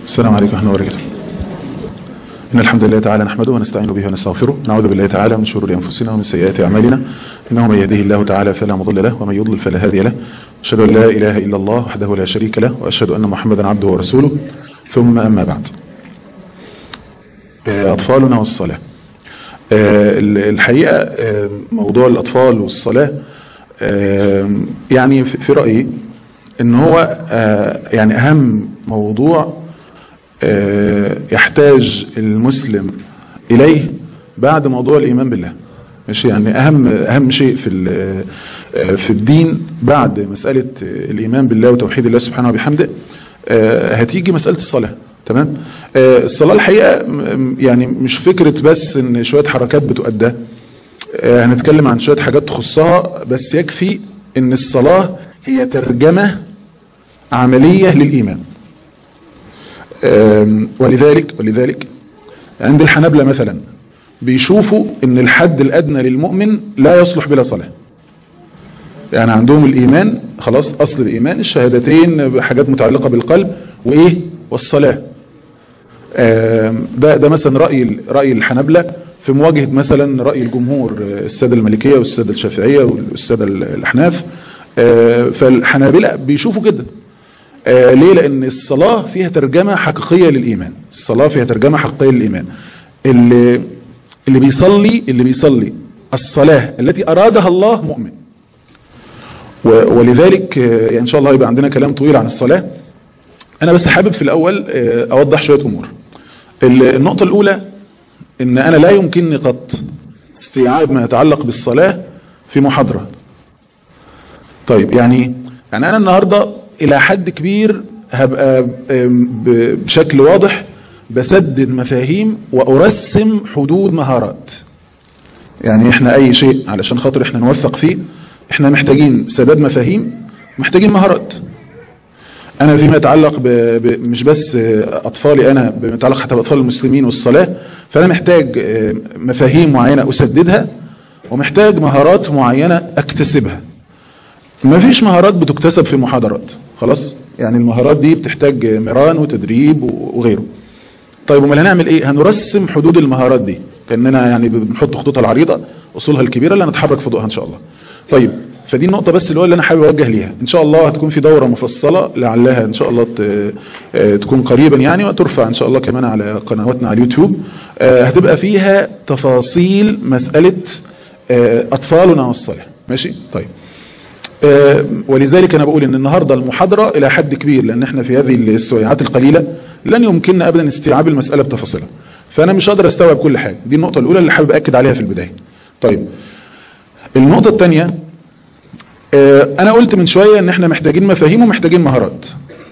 السلام عليكم ورحمة الله وبركاته إن الحمد لله تعالى نحمده ونستعين به ونستغفره نعوذ بالله تعالى من شرور أنفسنا ومن سيئات أعمالنا إنه من يهده الله تعالى فلا مضل له ومن يضلل فلا هادي له أشهد أن لا إله إلا الله وحده لا شريك له وأشهد أن محمدا عبده ورسوله ثم أما بعد أطفالنا والصلاة الحقيقة موضوع الأطفال والصلاة يعني في رأيي ان هو يعني اهم موضوع يحتاج المسلم اليه بعد موضوع الايمان بالله ماشي يعني اهم اهم شيء في في الدين بعد مسألة الايمان بالله وتوحيد الله سبحانه وبحمده هتيجي مسألة الصلاة تمام الصلاة الحقيقة يعني مش فكرة بس ان شوية حركات بتؤدى هنتكلم عن شوية حاجات تخصها بس يكفي ان الصلاة هي ترجمة عملية للإيمان ولذلك ولذلك عند الحنابلة مثلا بيشوفوا ان الحد الأدنى للمؤمن لا يصلح بلا صلاة يعني عندهم الإيمان خلاص أصل الإيمان الشهادتين بحاجات متعلقة بالقلب وإيه والصلاة ده ده مثلا رأي رأي الحنابلة في مواجهة مثلا رأي الجمهور السادة المالكية والسادة الشافعية والسادة الأحناف فالحنابلة بيشوفوا كده ليه لأن الصلاة فيها ترجمة حقيقية للإيمان الصلاة فيها ترجمة حقيقية للإيمان اللي, اللي بيصلي اللي بيصلي الصلاة التي أرادها الله مؤمن ولذلك يعني إن شاء الله يبقى عندنا كلام طويل عن الصلاة أنا بس حابب في الأول أوضح شوية أمور النقطة الأولى ان انا لا يمكنني قط استيعاب ما يتعلق بالصلاة في محاضرة طيب يعني يعني انا النهاردة الى حد كبير هبقى بشكل واضح بسدد مفاهيم وارسم حدود مهارات يعني احنا اي شيء علشان خاطر احنا نوفق فيه احنا محتاجين سداد مفاهيم محتاجين مهارات انا فيما يتعلق ب... ب... مش بس اطفالي انا بما يتعلق حتى باطفال المسلمين والصلاة فانا محتاج مفاهيم معينة اسددها ومحتاج مهارات معينة اكتسبها ما فيش مهارات بتكتسب في محاضرات خلاص يعني المهارات دي بتحتاج مران وتدريب وغيره طيب امال هنعمل ايه هنرسم حدود المهارات دي كاننا يعني بنحط خطوطها العريضة اصولها الكبيرة اللي هنتحرك في ضوءها ان شاء الله طيب فدي النقطة بس اللي هو اللي انا حابب اوجه ليها ان شاء الله هتكون في دورة مفصلة لعلها ان شاء الله تكون قريبا يعني وترفع ان شاء الله كمان على قنواتنا على اليوتيوب هتبقى فيها تفاصيل مسألة اطفالنا والصلاة ماشي طيب ولذلك انا بقول ان النهاردة المحاضرة الى حد كبير لان احنا في هذه السويعات القليلة لن يمكننا ابدا استيعاب المسألة بتفاصيلها فانا مش قادر استوعب كل حاجة دي النقطة الاولى اللي حابب اكد عليها في البداية طيب النقطة الثانية انا قلت من شوية ان احنا محتاجين مفاهيم ومحتاجين مهارات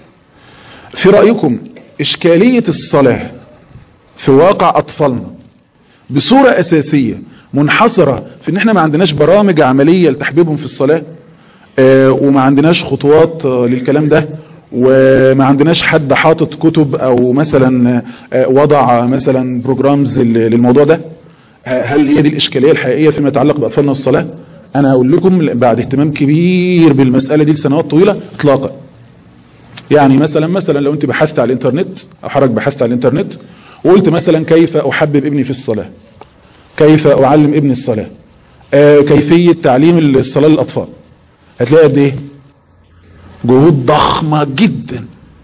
في رأيكم اشكالية الصلاة في واقع اطفالنا بصورة اساسية منحصرة في ان احنا ما عندناش برامج عملية لتحبيبهم في الصلاة وما عندناش خطوات للكلام ده وما عندناش حد حاطط كتب او مثلا وضع مثلا بروجرامز للموضوع ده هل هي دي الاشكالية الحقيقية فيما يتعلق باطفالنا والصلاة انا اقول لكم بعد اهتمام كبير بالمسألة دي لسنوات طويلة اطلاقا يعني مثلا مثلا لو انت بحثت على الانترنت او حضرتك بحثت على الانترنت وقلت مثلا كيف احبب ابني في الصلاة كيف اعلم ابني الصلاة آه كيفية تعليم الصلاة للاطفال هتلاقي قد ايه جهود ضخمة جدا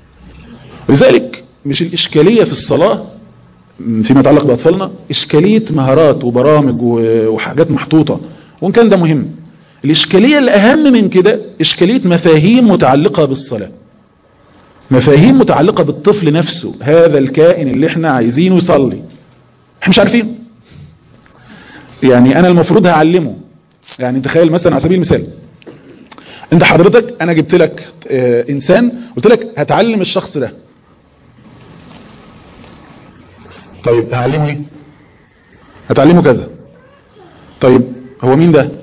ولذلك مش الاشكالية في الصلاة فيما يتعلق باطفالنا اشكالية مهارات وبرامج وحاجات محطوطة وان كان ده مهم الاشكالية الاهم من كده اشكالية مفاهيم متعلقة بالصلاة مفاهيم متعلقة بالطفل نفسه هذا الكائن اللي احنا عايزينه يصلي احنا مش عارفين يعني انا المفروض هعلمه يعني تخيل مثلا على سبيل المثال انت حضرتك انا جبت لك اه انسان قلت لك هتعلم الشخص ده طيب هعلمه ايه هتعلمه كذا طيب هو مين ده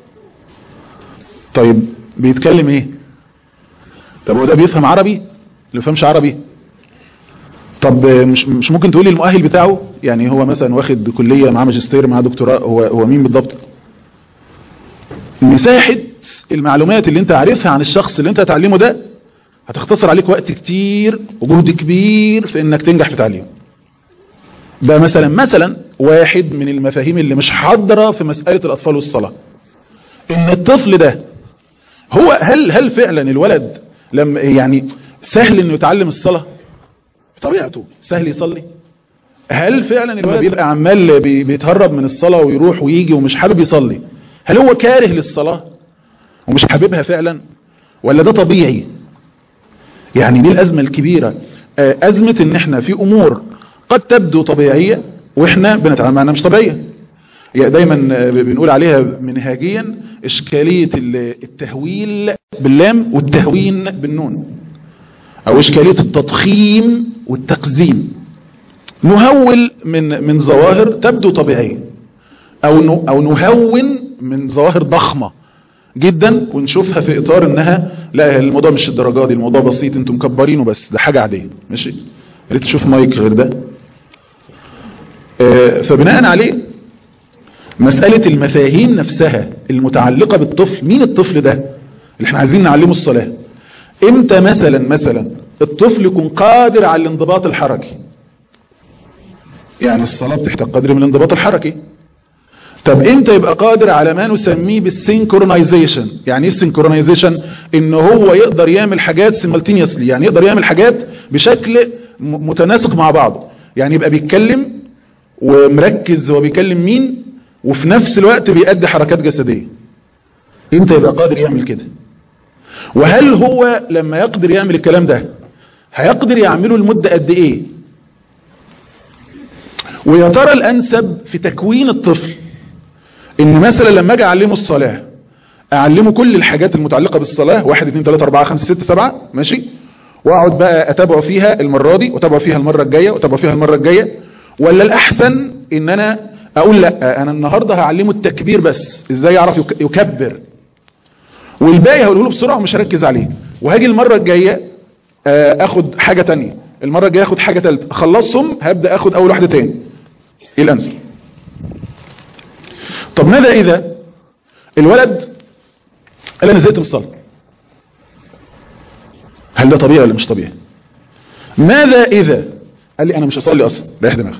طيب بيتكلم ايه طب هو ده بيفهم عربي اللي بيفهمش عربي طب مش مش ممكن تقولي المؤهل بتاعه يعني هو مثلا واخد كلية مع ماجستير مع دكتوراه هو هو مين بالضبط مساحة المعلومات اللي انت عارفها عن الشخص اللي انت هتعلمه ده هتختصر عليك وقت كتير وجهد كبير في انك تنجح في تعليمه ده مثلا مثلا واحد من المفاهيم اللي مش حاضره في مسألة الأطفال والصلاة ان الطفل ده هو هل هل فعلا الولد لما يعني سهل انه يتعلم الصلاة بطبيعته سهل يصلي هل فعلا الولد بيبقى عمال بي- بيتهرب من الصلاة ويروح ويجي ومش حابب يصلي هل هو كاره للصلاة ومش حاببها فعلا ولا ده طبيعي يعني دي الأزمة الكبيرة آه، أزمة ان احنا في امور قد تبدو طبيعية واحنا بنتعامل معنا مش طبيعية يعني دايما آه، بنقول عليها منهاجيا اشكالية ال- التهويل باللام والتهوين بالنون او اشكالية التضخيم والتقزيم نهول من من ظواهر تبدو طبيعية او ن- او نهون من ظواهر ضخمة جدا ونشوفها في اطار انها لا الموضوع مش الدرجات دي الموضوع بسيط انتم مكبرينه بس ده حاجة عادية ماشي يا ريت تشوف مايك غير ده آه، فبناء عليه مسألة المفاهيم نفسها المتعلقة بالطفل مين الطفل ده اللي احنا عايزين نعلمه الصلاة امتى مثلا مثلا الطفل يكون قادر على الانضباط الحركي يعني الصلاة بتحتاج قدر من الانضباط الحركي طب امتى يبقى قادر على ما نسميه بالسينكرونايزيشن يعني ايه السينكرونايزيشن ان هو يقدر يعمل حاجات سيمالتينيوسلي يعني يقدر يعمل حاجات بشكل م- متناسق مع بعض يعني يبقى بيتكلم ومركز هو بيكلم مين وفي نفس الوقت بيأدي حركات جسدية امتى يبقى قادر يعمل كده وهل هو لما يقدر يعمل الكلام ده هيقدر يعمله لمدة قد ايه ويا ترى الانسب في تكوين الطفل ان مثلا لما اجي اعلمه الصلاة اعلمه كل الحاجات المتعلقة بالصلاة واحد اتنين تلاتة اربعة خمسة ستة سبعة ماشي واقعد بقى اتابعه فيها المرة دي واتابعه فيها المرة الجاية واتابعه فيها المرة الجاية ولا الاحسن ان انا اقول لا انا النهاردة هعلمه التكبير بس ازاي يعرف يك- يكبر والباقي هقوله له بسرعة ومش هركز عليه وهاجي المرة الجاية آه، اخد حاجة تانية المرة الجاية اخد حاجة تالتة اخلصهم هبدأ اخد اول واحدة تاني ايه الانسب طب ماذا اذا الولد قال انا زهقت من الصلاة هل ده طبيعي ولا مش طبيعي ماذا اذا قال لي انا مش هصلي اصلا ريح دماغك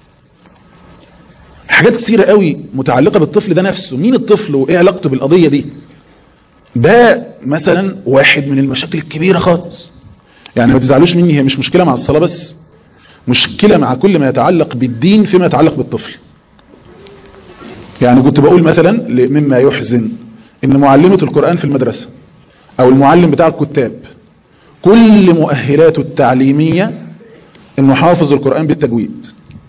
حاجات كتيرة قوي متعلقة بالطفل ده نفسه مين الطفل وايه علاقته بالقضية دي ده مثلا واحد من المشاكل الكبيرة خالص يعني ما تزعلوش مني هي مش مشكلة مع الصلاة بس مشكلة مع كل ما يتعلق بالدين فيما يتعلق بالطفل يعني كنت بقول مثلا ل- مما يحزن ان معلمة القرآن في المدرسة او المعلم بتاع الكتاب كل مؤهلاته التعليمية انه حافظ القرآن بالتجويد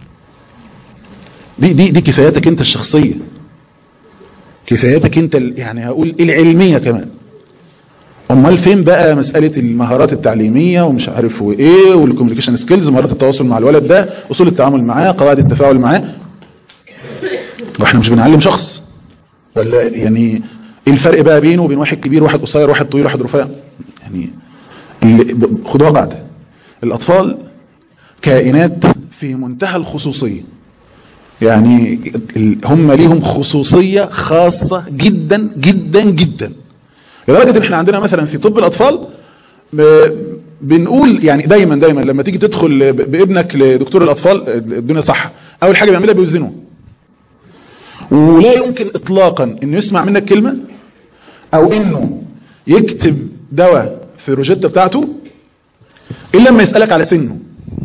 دي دي دي كفاياتك انت الشخصية كفاياتك انت ال- يعني هقول العلمية كمان امال فين بقى مسألة المهارات التعليمية ومش عارف وايه والكوميونيكيشن سكيلز مهارات التواصل مع الولد ده اصول التعامل معاه قواعد التفاعل معاه واحنا مش بنعلم شخص ولا يعني ايه الفرق بقى بينه وبين واحد كبير واحد قصير واحد طويل واحد رفيع يعني اللي ب- خدوها بعد الاطفال كائنات في منتهى الخصوصية يعني ال- هم ليهم خصوصية خاصة جدا جدا جدا لدرجة ان احنا عندنا مثلا في طب الاطفال ب- بنقول يعني دايما دايما لما تيجي تدخل ب- بابنك لدكتور الاطفال الدنيا صح اول حاجة بيعملها بيوزنه ولا يمكن اطلاقا انه يسمع منك كلمة او انه يكتب دواء في الروجيتا بتاعته الا لما يسألك على سنه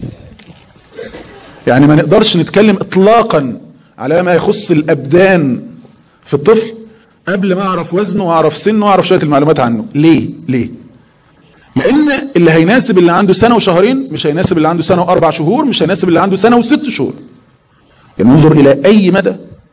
يعني ما نقدرش نتكلم اطلاقا على ما يخص الابدان في الطفل قبل ما اعرف وزنه واعرف سنه واعرف شوية المعلومات عنه ليه ليه لان اللي هيناسب اللي عنده سنة وشهرين مش هيناسب اللي عنده سنة واربع شهور مش هيناسب اللي عنده سنة وست شهور يعني ننظر الى اي مدى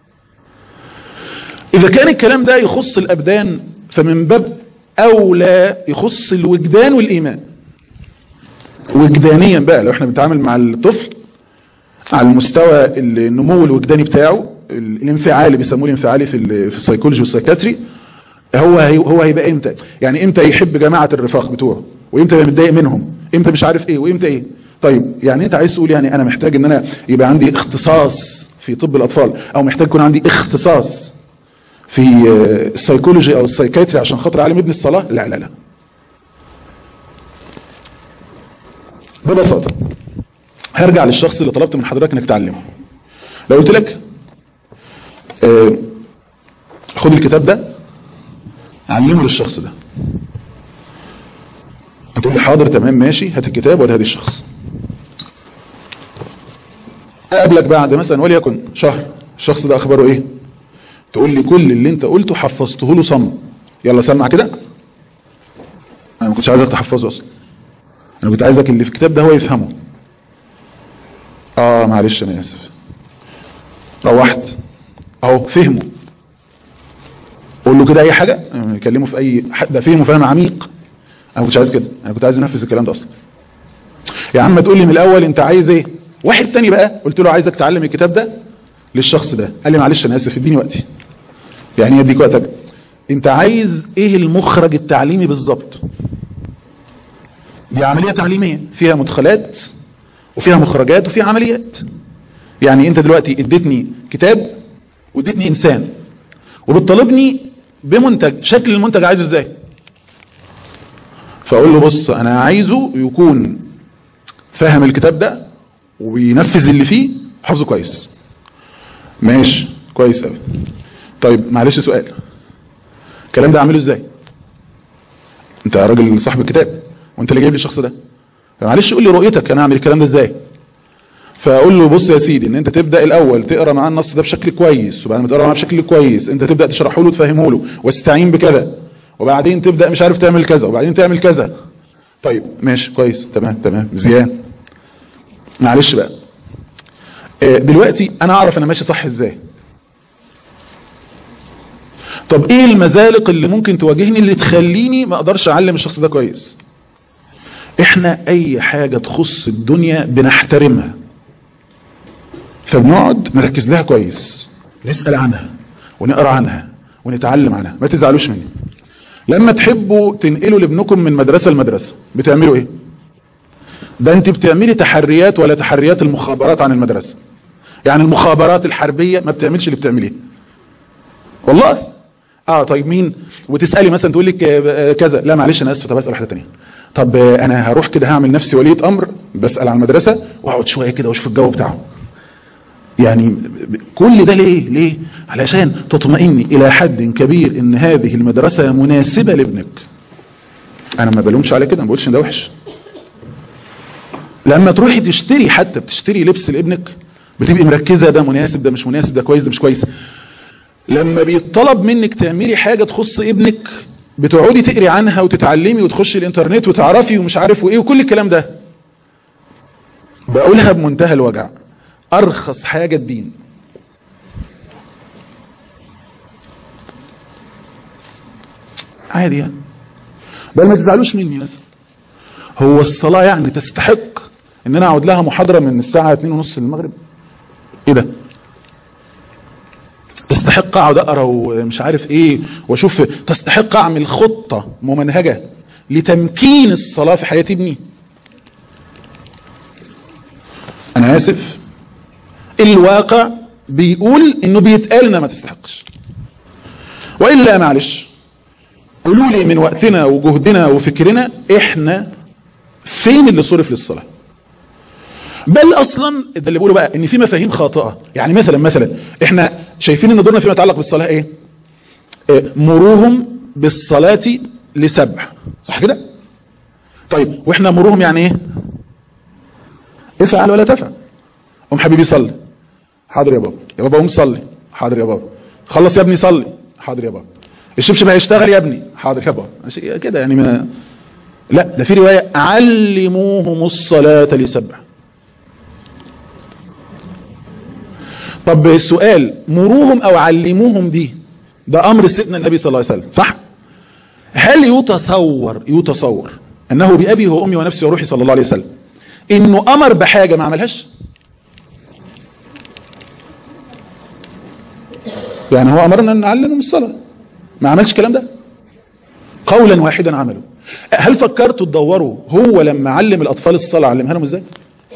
اذا كان الكلام ده يخص الابدان فمن باب اولى يخص الوجدان والايمان وجدانيا بقى لو احنا بنتعامل مع الطفل على المستوى النمو الوجداني بتاعه ال- الانفعالي بيسموه الانفعالي في ال- في السيكولوجي والسايكاتري هو هي هو هيبقى امتى يعني امتى يحب جماعة الرفاق بتوعه وامتى يبقى متضايق منهم امتى مش عارف ايه وامتى ايه طيب يعني انت عايز تقول يعني انا محتاج ان انا يبقى عندي اختصاص في طب الاطفال او محتاج يكون عندي اختصاص في آه، السيكولوجي او السايكاتري عشان خاطر اعلم ابن الصلاة لا لا لا ببساطة هرجع للشخص اللي طلبت من حضرتك انك تعلمه لو قلت لك آه، خد الكتاب ده علمه للشخص ده هتقول لي حاضر تمام ماشي هات الكتاب وده هدي الشخص اقابلك بعد مثلا وليكن شهر الشخص ده اخباره ايه تقول لي كل اللي انت قلته حفظته له صم يلا سمع كده انا ما كنتش عايزك تحفظه اصلا انا كنت عايزك اللي في الكتاب ده هو يفهمه اه معلش انا اسف روحت اهو فهمه قول له كده اي حاجه آه، كلمه في اي حد ده فهمه فهم عميق انا ما كنتش عايز كده انا كنت عايز انفذ الكلام ده اصلا يا عم تقول لي من الاول انت عايز ايه واحد تاني بقى قلت له عايزك تعلم الكتاب ده للشخص ده قال لي معلش انا اسف اديني وقتي يعني ايه اديك وقتك انت عايز ايه المخرج التعليمي بالظبط دي عمليه تعليميه فيها مدخلات وفيها مخرجات وفيها عمليات يعني انت دلوقتي اديتني كتاب واديتني انسان وبتطالبني بمنتج شكل المنتج عايزه ازاي فاقول له بص انا عايزه يكون فاهم الكتاب ده وبينفذ اللي فيه حفظه كويس ماشي كويس قوي طيب معلش سؤال الكلام ده اعمله ازاي انت راجل صاحب الكتاب وانت اللي جايب لي الشخص ده معلش قول لي رؤيتك انا اعمل الكلام ده ازاي فاقول له بص يا سيدي ان انت تبدا الاول تقرا معاه النص ده بشكل كويس وبعد ما تقرا معاه بشكل كويس انت تبدا تشرحه له وتفهمه له واستعين بكذا وبعدين تبدا مش عارف تعمل كذا وبعدين تعمل كذا طيب ماشي كويس تمام تمام زيان معلش بقى آه، دلوقتي انا اعرف انا ماشي صح ازاي طب ايه المزالق اللي ممكن تواجهني اللي تخليني ما اقدرش اعلم الشخص ده كويس احنا اي حاجة تخص الدنيا بنحترمها فبنقعد نركز لها كويس نسأل عنها ونقرا عنها ونتعلم عنها ما تزعلوش مني لما تحبوا تنقلوا لابنكم من مدرسة لمدرسة بتعملوا ايه ده انت بتعملي تحريات ولا تحريات المخابرات عن المدرسة يعني المخابرات الحربية ما بتعملش اللي بتعمليه والله اه طيب مين وتسالي مثلا تقول لك آه، كذا لا معلش انا اسف طب اسال واحده ثانيه طب آه، انا هروح كده هعمل نفسي ولية امر بسال عن المدرسه واقعد شويه كده واشوف الجو بتاعه يعني ب- كل ده ليه ليه علشان تطمئني الى حد كبير ان هذه المدرسه مناسبه لابنك انا ما بلومش على كده ما بقولش ان ده وحش لما تروحي تشتري حتى بتشتري لبس لابنك بتبقي مركزه ده مناسب ده مش مناسب ده كويس ده مش كويس لما بيطلب منك تعملي حاجة تخص ابنك بتقعدي تقري عنها وتتعلمي وتخشي الانترنت وتعرفي ومش عارف وايه وكل الكلام ده بقولها بمنتهى الوجع ارخص حاجة الدين عادي يعني بل ما تزعلوش مني مثلا هو الصلاة يعني تستحق ان انا اقعد لها محاضرة من الساعة 2 ونص للمغرب ايه ده تستحق اقعد اقرا ومش عارف ايه واشوف تستحق اعمل خطه ممنهجه لتمكين الصلاه في حياه ابني انا اسف الواقع بيقول انه بيتقال انها ما تستحقش والا معلش قولوا لي من وقتنا وجهدنا وفكرنا احنا فين اللي صرف للصلاه بل اصلا ده اللي بيقولوا بقى ان في مفاهيم خاطئه يعني مثلا مثلا احنا شايفين ان دورنا فيما يتعلق بالصلاه ايه إيه، مروهم بالصلاه لسبع صح كده طيب واحنا مروهم يعني ايه افعل ولا تفعل قوم حبيبي صلي حاضر يا بابا يا بابا قوم صلي حاضر يا بابا خلص يا ابني صلي حاضر يا بابا الشبشب هيشتغل يا ابني حاضر يا بابا ماشي كده يعني ما لا ده في روايه علموهم الصلاه لسبع طب السؤال مروهم او علموهم دي ده امر سيدنا النبي صلى الله عليه وسلم صح هل يتصور يتصور انه بابي وامي ونفسي وروحي صلى الله عليه وسلم انه امر بحاجه ما عملهاش يعني هو امرنا ان نعلمهم الصلاه ما عملش الكلام ده قولا واحدا عمله هل فكرتوا تدوروا هو لما علم الاطفال الصلاه علمها لهم ازاي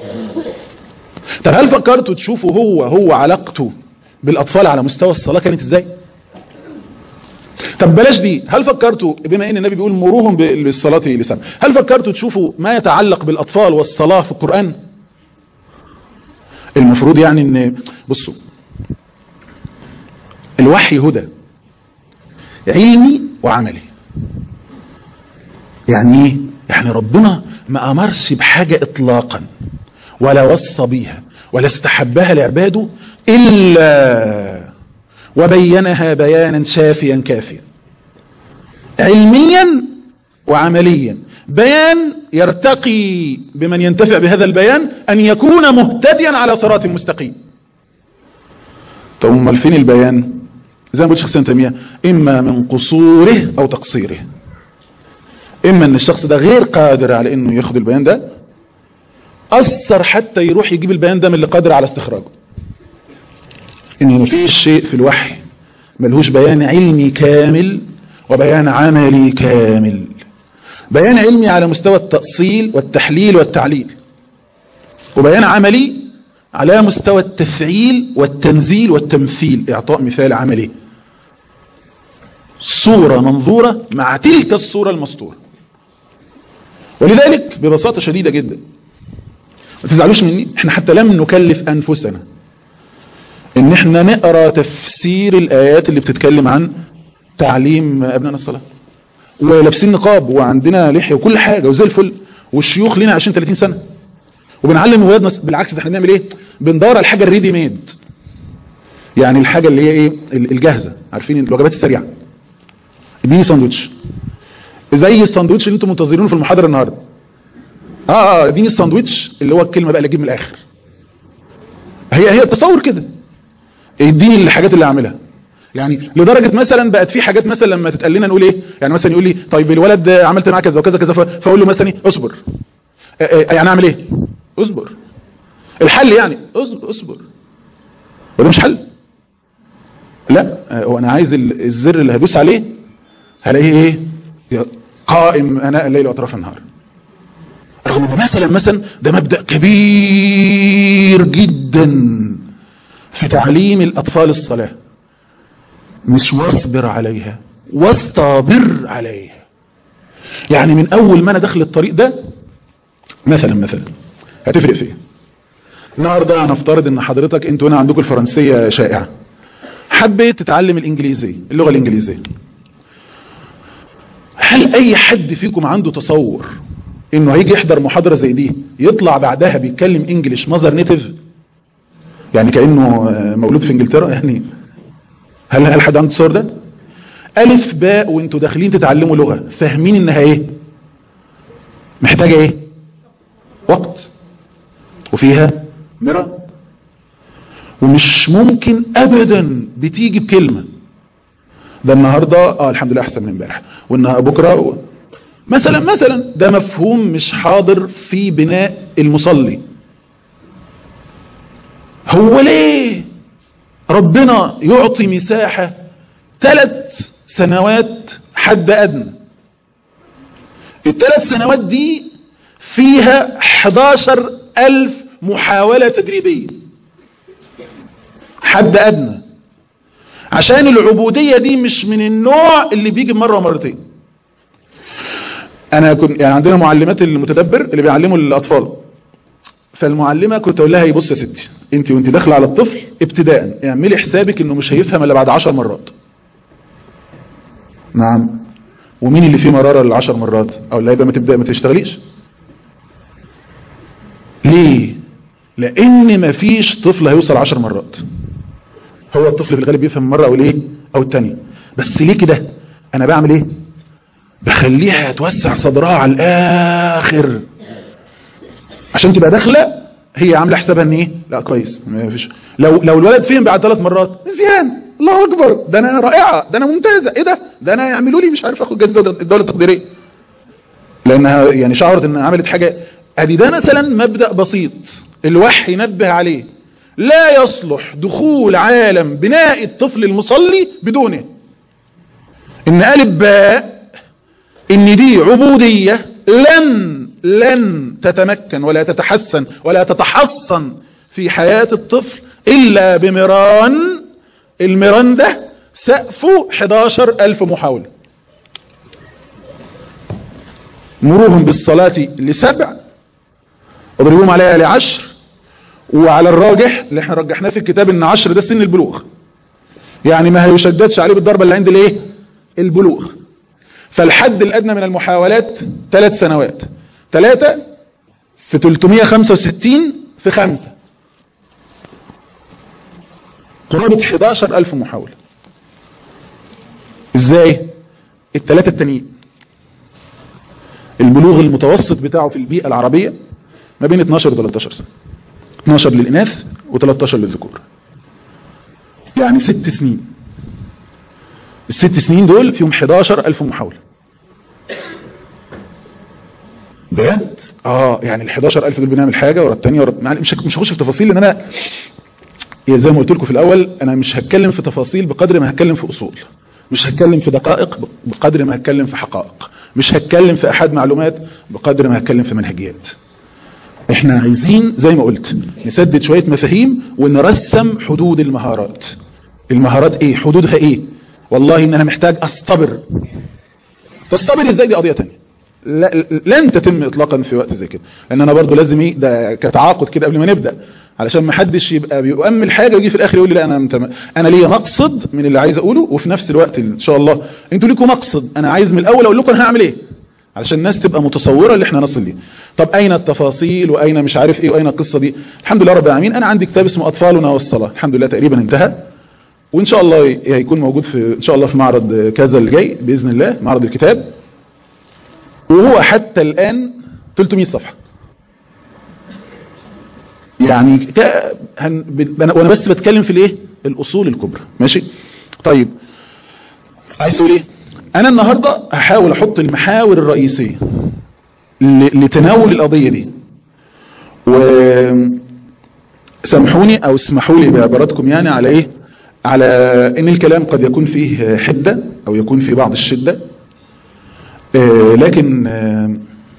طب هل فكرتوا تشوفوا هو هو علاقته بالاطفال على مستوى الصلاه كانت ازاي طب بلاش دي هل فكرتوا بما ان النبي بيقول مروهم بالصلاة لسان هل فكرتوا تشوفوا ما يتعلق بالاطفال والصلاة في القرآن المفروض يعني ان بصوا الوحي هدى علمي وعملي يعني ايه يعني ربنا ما امرش بحاجة اطلاقا ولا وصى بيها ولا استحبها لعباده الا وبينها بيانا شافيا كافيا علميا وعمليا بيان يرتقي بمن ينتفع بهذا البيان ان يكون مهتديا على صراط مستقيم طب امال فين البيان زي ما بقول شخص تيميه اما من قصوره او تقصيره اما ان الشخص ده غير قادر على انه ياخد البيان ده اثر حتى يروح يجيب البيان ده من اللي قادر على استخراجه ان مفيش شيء في الوحي ملهوش بيان علمي كامل وبيان عملي كامل بيان علمي على مستوى التأصيل والتحليل والتعليل وبيان عملي على مستوى التفعيل والتنزيل والتمثيل اعطاء مثال عملي صورة منظورة مع تلك الصورة المسطورة ولذلك ببساطة شديدة جدا ما تزعلوش مني احنا حتى لم نكلف انفسنا ان احنا نقرا تفسير الايات اللي بتتكلم عن تعليم ابنائنا الصلاه ولابسين نقاب وعندنا لحيه وكل حاجه وزي الفل والشيوخ لنا 20 30 سنه وبنعلم ولادنا بالعكس ده احنا بنعمل ايه بندور على الحاجه الريدي ميد يعني الحاجه اللي هي ايه الجاهزه عارفين الوجبات السريعه اديني ساندوتش زي الساندوتش اللي انتم منتظرينه في المحاضره النهارده اه اه اديني الساندوتش اللي هو الكلمه بقى اللي اجيب من الاخر هي هي التصور كده اديني الحاجات اللي اعملها يعني لدرجة مثلا بقت في حاجات مثلا لما تتقال لنا نقول ايه يعني مثلا يقول لي طيب الولد عملت معاه كذا وكذا كذا فاقول له مثلا اصبر يعني اعمل ايه اصبر الحل يعني اصبر اصبر وده مش حل لا هو انا عايز الزر اللي هدوس عليه هلاقيه ايه قائم اناء الليل واطراف النهار رغم ان مثلا مثلا ده مبدأ كبير جدا في تعليم الاطفال الصلاة مش واصبر عليها واستبر عليها يعني من اول ما انا داخل الطريق ده مثلا مثلا هتفرق في ايه النهارده هنفترض ان حضرتك انتوا هنا عندكم الفرنسيه شائعه حبيت تتعلم الانجليزيه اللغه الانجليزيه هل اي حد فيكم عنده تصور انه هيجي يحضر محاضره زي دي يطلع بعدها بيتكلم انجليش ماذر نيتيف يعني كانه مولود في انجلترا يعني هل هل حد عنده التصور ده الف باء وانتوا داخلين تتعلموا لغه فاهمين انها ايه محتاجه ايه وقت وفيها مرة ومش ممكن ابدا بتيجي بكلمة ده النهاردة اه الحمد لله احسن من امبارح وانها بكرة و... مثلا مثلا ده مفهوم مش حاضر في بناء المصلي هو ليه ربنا يعطي مساحة ثلاث سنوات حد ادنى الثلاث سنوات دي فيها 11 ألف محاولة تدريبية حد أدنى عشان العبودية دي مش من النوع اللي بيجي مرة ومرتين أنا كنت يعني عندنا معلمات المتدبر اللي بيعلموا الأطفال فالمعلمة كنت أقول لها يبص يا ستي أنت وأنت داخلة على الطفل ابتداء اعملي حسابك إنه مش هيفهم إلا بعد عشر مرات نعم ومين اللي فيه مرارة للعشر مرات أو اللي هيبقى ما تبدأ ما تشتغليش ليه لان مفيش طفل هيوصل عشر مرات هو الطفل في الغالب بيفهم مرة او الايه او التانية بس ليه كده انا بعمل ايه بخليها توسع صدرها على الاخر عشان تبقى داخله هي عامله حسابها ان ايه لا كويس ما فيش لو لو الولد فهم بعد ثلاث مرات نسيان الله اكبر ده انا رائعه ده انا ممتازه ايه ده ده انا يعملوا لي مش عارف اخد جائزه الدوله التقديريه لانها يعني شعرت انها عملت حاجه ادي ده مثلا مبدأ بسيط الوحي ينبه عليه لا يصلح دخول عالم بناء الطفل المصلي بدونه ان قالب باء ان دي عبودية لن لن تتمكن ولا تتحسن ولا تتحصن في حياة الطفل الا بمران المران ده سقفه 11000 محاولة مرورهم بالصلاة لسبع اضربوهم عليها لعشر وعلى الراجح اللي احنا رجحناه في الكتاب ان عشر ده سن البلوغ يعني ما هيشددش عليه بالضربة اللي عند الايه البلوغ فالحد الادنى من المحاولات ثلاث سنوات ثلاثة في 365 في خمسة قرابة 11000 محاولة ازاي الثلاثة التانيين البلوغ المتوسط بتاعه في البيئة العربية ما بين 12 و 13 سنة 12 للإناث و13 للذكور يعني ست سنين الست سنين دول فيهم 11 ألف محاولة بجد اه يعني ال 11 ألف دول بنعمل حاجة ورا الثانيه ورا يعني مش مش هخش في تفاصيل لان انا زي ما قلت لكم في الاول انا مش هتكلم في تفاصيل بقدر ما هتكلم في اصول مش هتكلم في دقائق بقدر ما هتكلم في حقائق مش هتكلم في احد معلومات بقدر ما هتكلم في منهجيات احنا عايزين زي ما قلت نسدد شوية مفاهيم ونرسم حدود المهارات المهارات ايه حدودها ايه والله ان انا محتاج اصطبر تصطبر ازاي دي قضية تانية لا لن تتم اطلاقا في وقت زي كده لان انا برضو لازم ايه ده كتعاقد كده قبل ما نبدا علشان ما حدش يبقى بيؤمل حاجه ويجي في الاخر يقول لي لا انا متم... انا ليا مقصد من اللي عايز اقوله وفي نفس الوقت ان شاء الله انتوا ليكم مقصد انا عايز من الاول اقول لكم انا هعمل ايه علشان الناس تبقى متصوره اللي احنا نصل ليه طب اين التفاصيل واين مش عارف ايه واين القصه دي الحمد لله رب العالمين انا عندي كتاب اسمه اطفالنا والصلاه الحمد لله تقريبا انتهى وان شاء الله هيكون موجود في ان شاء الله في معرض كذا اللي جاي باذن الله معرض الكتاب وهو حتى الان 300 صفحه يعني ك... هن... ب... وانا بس بتكلم في الايه الاصول الكبرى ماشي طيب عايز اقول ايه انا النهاردة هحاول احط المحاور الرئيسية ل... لتناول القضية دي و سامحوني او اسمحوا لي بعباراتكم يعني على ايه على ان الكلام قد يكون فيه حدة او يكون فيه بعض الشدة آه لكن آه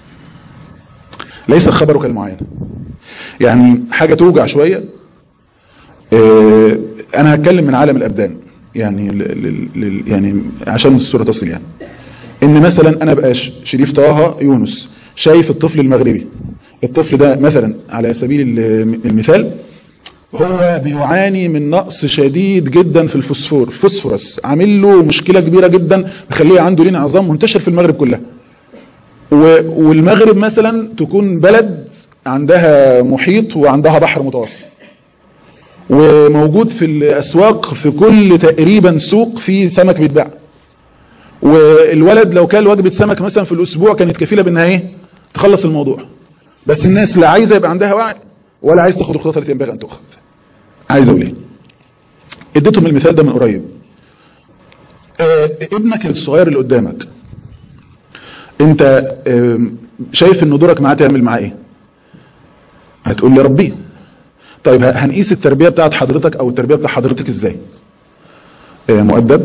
ليس الخبر كالمعاينة يعني حاجة توجع شوية آه انا هتكلم من عالم الابدان يعني ل ل يعني عشان الصورة تصل يعني ان مثلا انا بقى شريف طه يونس شايف الطفل المغربي الطفل ده مثلا على سبيل المثال هو بيعاني من نقص شديد جدا في الفوسفور فوسفورس عامل له مشكلة كبيرة جدا مخليه عنده لين عظام منتشر في المغرب كلها والمغرب مثلا تكون بلد عندها محيط وعندها بحر متوسط وموجود في الاسواق في كل تقريبا سوق في سمك بيتباع والولد لو كان وجبة سمك مثلا في الاسبوع كانت كفيلة بانها ايه تخلص الموضوع بس الناس لا عايزة يبقى عندها وعي ولا عايز تاخد الخطوة التي ينبغي ان تاخذ عايز اقول ايه اديتهم المثال ده من قريب اه ابنك الصغير اللي قدامك انت اه شايف ان دورك معاه تعمل معاه ايه هتقول لي ربيه طيب هنقيس التربية بتاعت حضرتك او التربية بتاعت حضرتك ازاي اه مؤدب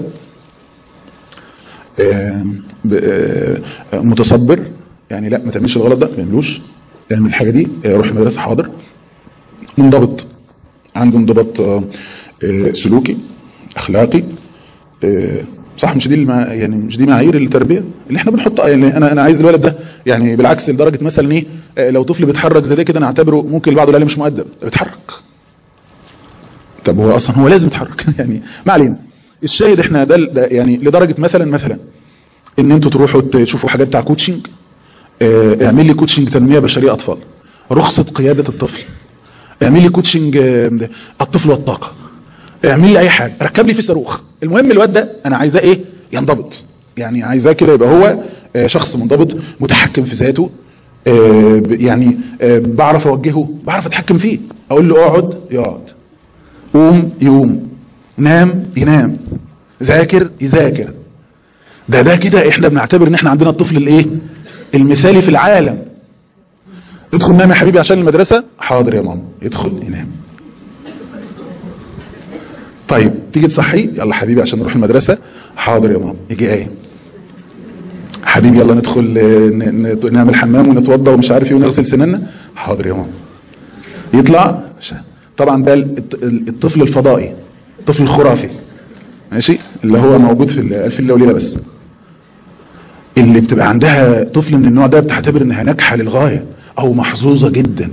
متصبر يعني لا ما تعملش الغلط ده ما تعملوش اعمل الحاجة دي روح المدرسة حاضر منضبط عنده انضباط سلوكي اخلاقي صح مش دي المع... يعني مش دي معايير التربيه اللي احنا بنحطها يعني انا انا عايز الولد ده يعني بالعكس لدرجه مثلا ايه لو طفل بيتحرك زي ده كده انا اعتبره ممكن البعض يقول مش مؤدب بيتحرك طب هو اصلا هو لازم يتحرك يعني ما علينا الشاهد احنا ده, ده يعني لدرجه مثلا مثلا ان انتوا تروحوا تشوفوا حاجات بتاع كوتشنج اه اعمل لي كوتشنج تنميه بشريه اطفال رخصه قياده الطفل اعمل لي كوتشنج الطفل والطاقه اعمل لي اي حاجه ركب لي في صاروخ المهم الواد ده انا عايزاه ايه ينضبط يعني عايزاه كده يبقى هو شخص منضبط متحكم في ذاته يعني بعرف اوجهه بعرف اتحكم فيه اقول له اقعد يقعد قوم يقوم نام ينام ذاكر يذاكر ده ده كده احنا بنعتبر ان احنا عندنا الطفل الايه المثالي في العالم ادخل نام يا حبيبي عشان المدرسة حاضر يا ماما يدخل ينام طيب تيجي تصحي يلا حبيبي عشان نروح المدرسة حاضر يا ماما يجي ايه حبيبي يلا ندخل نعمل حمام ونتوضى ومش عارف ايه ونغسل سناننا حاضر يا ماما يطلع طبعا ده الطفل الفضائي الطفل الخرافي ماشي اللي هو موجود في الف ليله وليله بس اللي بتبقى عندها طفل من النوع ده بتعتبر انها ناجحه للغايه او محظوظه جدا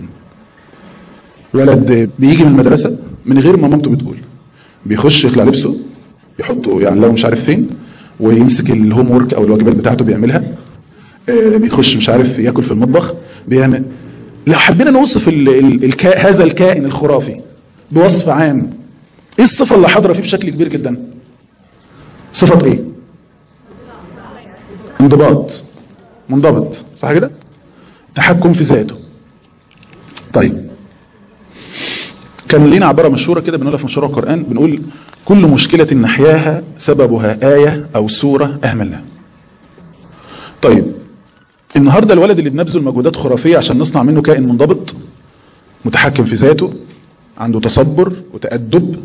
ولد بيجي من المدرسه من غير ما مامته بتقول بيخش يخلع لبسه يحطه يعني لو مش عارف فين ويمسك الهوم ورك او الواجبات بتاعته بيعملها آه، بيخش مش عارف ياكل في المطبخ بيعمل لو حبينا نوصف ال... ال... الكا... هذا الكائن الخرافي بوصف عام ايه الصفه اللي حاضره فيه بشكل كبير جدا صفه ايه انضباط منضبط صح كده تحكم في ذاته طيب كان لينا عبارة مشهورة كده بنقولها في مشروع القرآن بنقول كل مشكلة نحياها سببها آية أو سورة أهملها طيب النهاردة الولد اللي بنبذل مجهودات خرافية عشان نصنع منه كائن منضبط متحكم في ذاته عنده تصبر وتأدب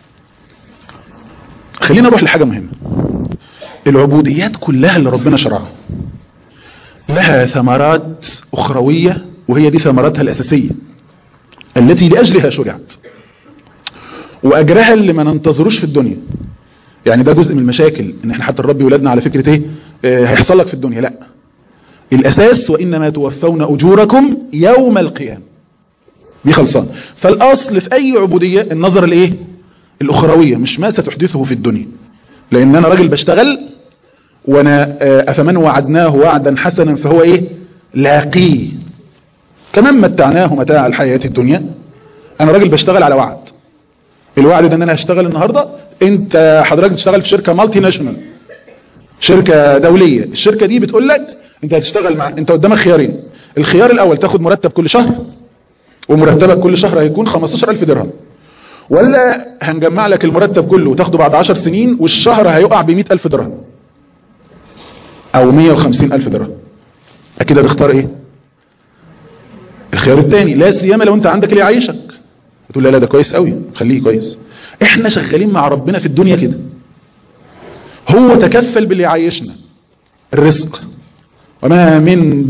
خلينا نروح لحاجة مهمة العبوديات كلها اللي ربنا شرعها لها ثمرات أخروية وهي دي ثمراتها الأساسية التي لأجلها شرعت وأجرها اللي ما ننتظروش في الدنيا يعني ده جزء من المشاكل ان احنا حتى نربي ولادنا على فكرة ايه اه هيحصل لك في الدنيا لا الأساس وإنما توفون أجوركم يوم القيامة دي خلصان فالأصل في أي عبودية النظر الايه الأخروية مش ما ستحدثه في الدنيا لأن أنا راجل بشتغل وانا افمن وعدناه وعدا حسنا فهو ايه لاقيه كمان متعناه متاع الحياة الدنيا انا راجل بشتغل على وعد الوعد ده ان انا هشتغل النهاردة انت حضرتك بتشتغل في شركة مالتي ناشونال شركة دولية الشركة دي بتقول لك انت هتشتغل مع انت قدامك خيارين الخيار الاول تاخد مرتب كل شهر ومرتبك كل شهر هيكون 15000 درهم ولا هنجمع لك المرتب كله وتاخده بعد 10 سنين والشهر هيقع ب 100000 درهم او 150 الف درهم اكيد هتختار ايه الخيار الثاني لا سيما لو انت عندك اللي يعيشك تقول لا لا ده كويس قوي خليه كويس احنا شغالين مع ربنا في الدنيا كده هو تكفل باللي يعيشنا الرزق وما من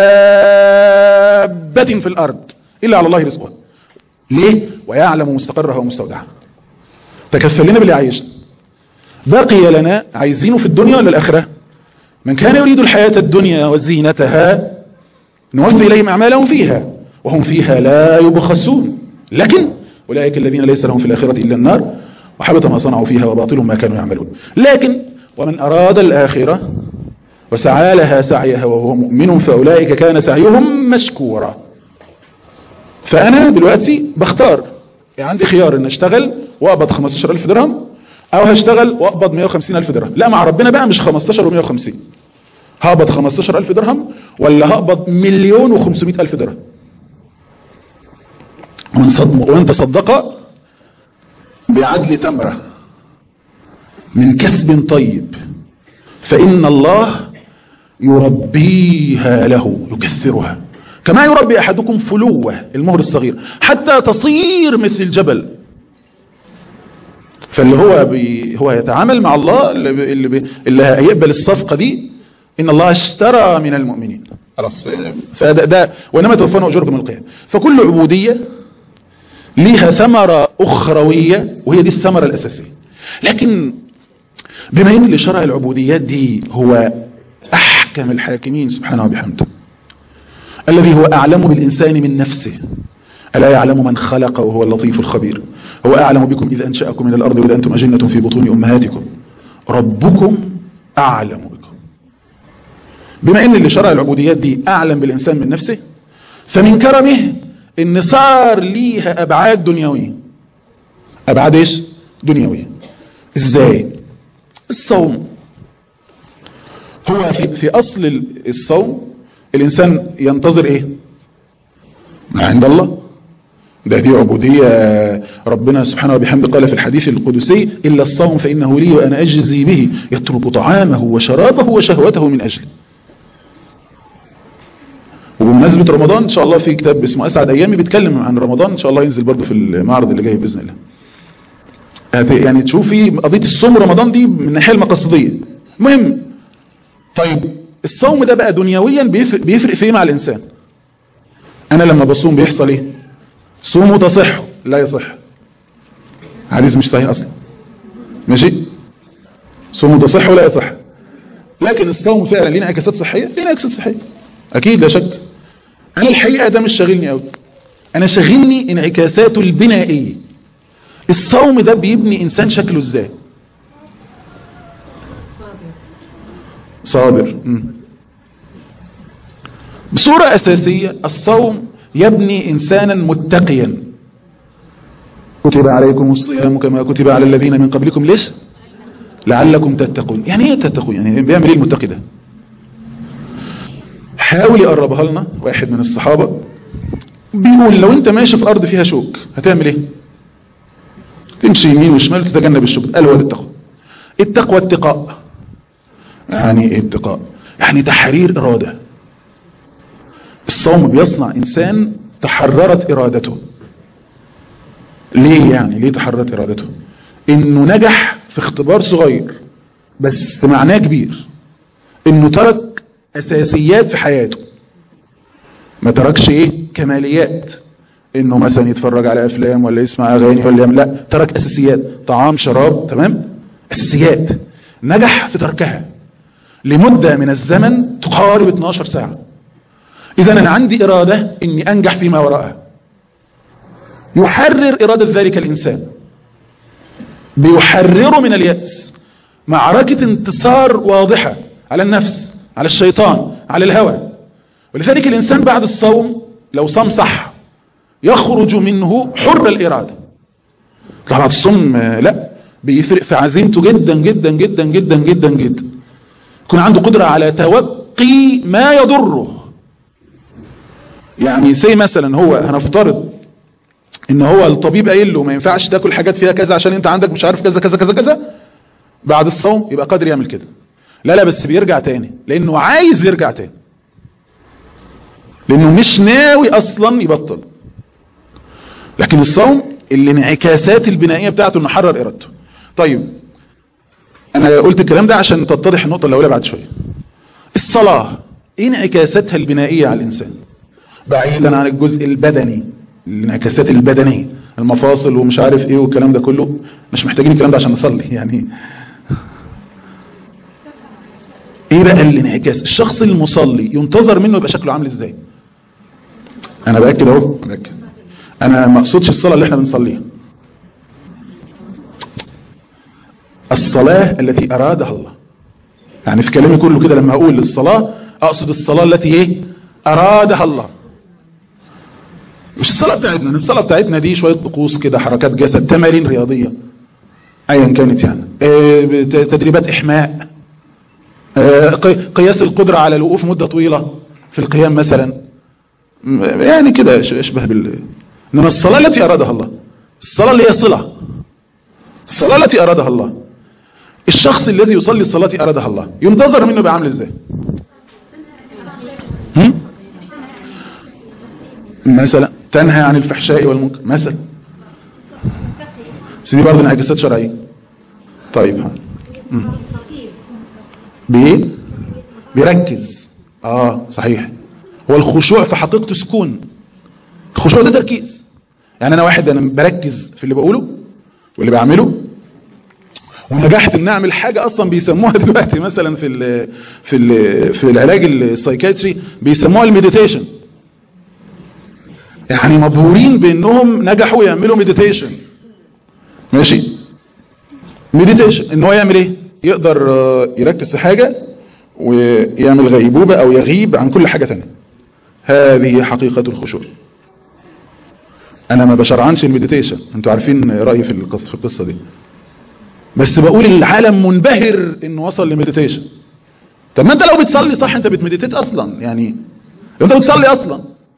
دابة في الارض الا على الله رزقها ليه ويعلم مستقرها ومستودعها تكفل لنا باللي يعيشنا بقي لنا عايزينه في الدنيا ولا الاخره من كان يريد الحياة الدنيا وزينتها نوفي إليهم أعمالهم فيها وهم فيها لا يبخسون لكن أولئك الذين ليس لهم في الآخرة إلا النار وحبط ما صنعوا فيها وباطل ما كانوا يعملون لكن ومن أراد الآخرة وسعى لها سعيها وهو مؤمن فأولئك كان سعيهم مشكورا فأنا دلوقتي بختار يعني عندي خيار ان اشتغل واقبض 15000 درهم او هشتغل واقبض 150 الف درهم لا مع ربنا بقى مش 15 و150 هقبض 15 الف درهم ولا هقبض مليون و500 الف درهم ومن صدق وان تصدق بعدل تمرة من كسب طيب فإن الله يربيها له يكثرها كما يربي أحدكم فلوة المهر الصغير حتى تصير مثل الجبل فاللي هو بي هو يتعامل مع الله اللي, اللي, بي اللي هيقبل الصفقة دي إن الله اشترى من المؤمنين خلاص فده ده وإنما توفون أجوركم القيامة فكل عبودية ليها ثمرة أخروية وهي دي الثمرة الأساسية لكن بما إن اللي شرع العبوديات دي هو أحكم الحاكمين سبحانه وبحمده الذي هو أعلم بالإنسان من نفسه ألا يعلم من خلق وهو اللطيف الخبير هو أعلم بكم إذا أنشأكم من الأرض وإذا أنتم أجنة في بطون أمهاتكم ربكم أعلم بكم بما إن اللي شرع العبوديات دي أعلم بالإنسان من نفسه فمن كرمه إن صار ليها أبعاد دنيوية أبعاد إيش؟ دنيوية إزاي؟ الصوم هو في, في أصل الصوم الإنسان ينتظر إيه؟ ما عند الله ده دي عبودية ربنا سبحانه وبحمده قال في الحديث القدسي إلا الصوم فإنه لي وأنا أجزي به يترك طعامه وشرابه وشهوته من أجلي وبمناسبة رمضان إن شاء الله في كتاب اسمه أسعد أيامي بيتكلم عن رمضان إن شاء الله ينزل برضه في المعرض اللي جاي بإذن الله يعني تشوفي قضية الصوم رمضان دي من الناحية المقصدية مهم طيب الصوم ده بقى دنيويا بيفرق, بيفرق في ايه مع الإنسان أنا لما بصوم بيحصل إيه صوموا تصح لا يصح حديث مش صحيح أصلا ماشي صوم تصح ولا يصح لكن الصوم فعلا ليه انعكاسات صحيه ليه انعكاسات صحيه اكيد لا شك انا الحقيقه ده مش شاغلني قوي انا شاغلني انعكاساته البنائيه الصوم ده بيبني انسان شكله ازاي صابر مم. بصورة أساسية الصوم يبني إنسانا متقيا كتب عليكم الصيام كما كتب على الذين من قبلكم ليش لعلكم تتقون يعني ايه تتقون يعني بيعمل ايه المتقي ده حاول يقربها لنا واحد من الصحابة بيقول لو انت ماشي في ارض فيها شوك هتعمل ايه تمشي يمين وشمال تتجنب الشوك قال هو التقوى التقوى اتقاء يعني ايه اتقاء يعني تحرير ارادة الصوم بيصنع انسان تحررت ارادته ليه يعني ليه تحررت ارادته انه نجح في اختبار صغير بس معناه كبير انه ترك اساسيات في حياته ما تركش ايه كماليات انه مثلا يتفرج على افلام ولا يسمع اغاني ولا يعمل لا ترك اساسيات طعام شراب تمام اساسيات نجح في تركها لمدة من الزمن تقارب 12 ساعة اذا انا عندي ارادة اني انجح فيما وراءها يحرر ارادة ذلك الانسان بيحرره من اليأس معركة انتصار واضحة على النفس على الشيطان على الهوى ولذلك الإنسان بعد الصوم لو صام صح يخرج منه حر الإرادة طبعا بعد الصوم لا بيفرق في عزيمته جدا جدا جدا جدا جدا جدا يكون عنده قدرة على توقي ما يضره يعني سي مثلا هو هنفترض ان هو الطبيب قايل له ما ينفعش تاكل حاجات فيها كذا عشان انت عندك مش عارف كذا كذا كذا كذا بعد الصوم يبقى قادر يعمل كده لا لا بس بيرجع تاني لانه عايز يرجع تاني لانه مش ناوي اصلا يبطل لكن الصوم الانعكاسات البنائيه بتاعته انه حرر ارادته طيب انا قلت الكلام ده عشان تتضح النقطه الاولى بعد شويه الصلاه ايه انعكاساتها البنائيه على الانسان بعيدا عن الجزء البدني الانعكاسات البدنيه المفاصل ومش عارف ايه والكلام ده كله مش محتاجين الكلام ده عشان نصلي يعني ايه بقى الانعكاس الشخص المصلي ينتظر منه يبقى شكله عامل ازاي انا باكد اهو باكد انا ما اقصدش الصلاه اللي احنا بنصليها الصلاه التي ارادها الله يعني في كلامي كله كده لما اقول الصلاه اقصد الصلاه التي ايه ارادها الله مش الصلاة بتاعتنا الصلاة بتاعتنا دي شوية طقوس كده حركات جسد تمارين رياضية ايا كانت يعني اه تدريبات احماء اه قياس القدرة على الوقوف مدة طويلة في القيام مثلا يعني كده اشبه بال انما الصلاة التي ارادها الله الصلاة اللي هي صلة الصلاة التي ارادها الله الشخص الذي يصلي الصلاة التي ارادها الله ينتظر منه يبقى عامل ازاي هم؟ مثلا تنهى عن الفحشاء والمنكر مثلا بس دي برضه انعكاسات شرعيه طيب بايه بيركز اه صحيح هو الخشوع في حقيقته سكون الخشوع ده تركيز يعني انا واحد انا بركز في اللي بقوله واللي بعمله ونجحت ان اعمل حاجه اصلا بيسموها دلوقتي مثلا في ال في ال في العلاج السايكاتري بيسموها المديتيشن يعني مبهورين بانهم نجحوا يعملوا مديتيشن ماشي مديتيشن ان هو يعمل ايه يقدر يركز في حاجة ويعمل غيبوبة او يغيب عن كل حاجة ثانيه هذه حقيقة الخشوع انا ما بشرعنش المديتيشن انتوا عارفين رأيي في القصة, في القصة دي بس بقول العالم منبهر انه وصل لمديتيشن طب ما انت لو بتصلي صح انت بتمديتيت اصلا يعني انت بتصلي اصلا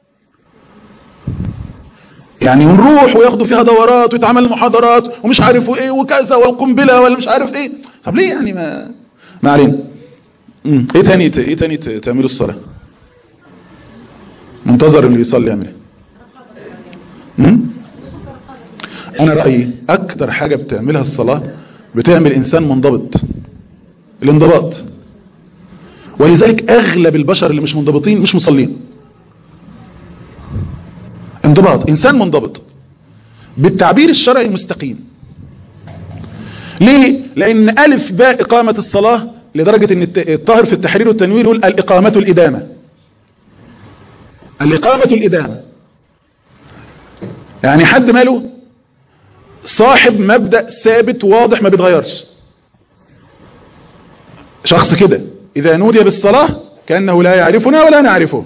يعني ونروح وياخدوا فيها دورات ويتعمل محاضرات ومش عارف ايه وكذا والقنبله ولا مش عارف ايه طب ليه يعني ما ما علينا ايه تاني ايه تاني تعملوا الصلاه منتظر اللي يصلي يعمل ايه انا رايي اكتر حاجه بتعملها الصلاه بتعمل انسان منضبط الانضباط ولذلك اغلب البشر اللي مش منضبطين مش مصلين انضباط انسان منضبط بالتعبير الشرعي مستقيم ليه لان الف باء اقامة الصلاة لدرجة ان الت- الطاهر في التحرير والتنوير يقول الاقامة الادامة الاقامة الادامة يعني حد ماله صاحب مبدأ ثابت واضح ما بيتغيرش شخص كده اذا نودي بالصلاة كأنه لا يعرفنا ولا نعرفه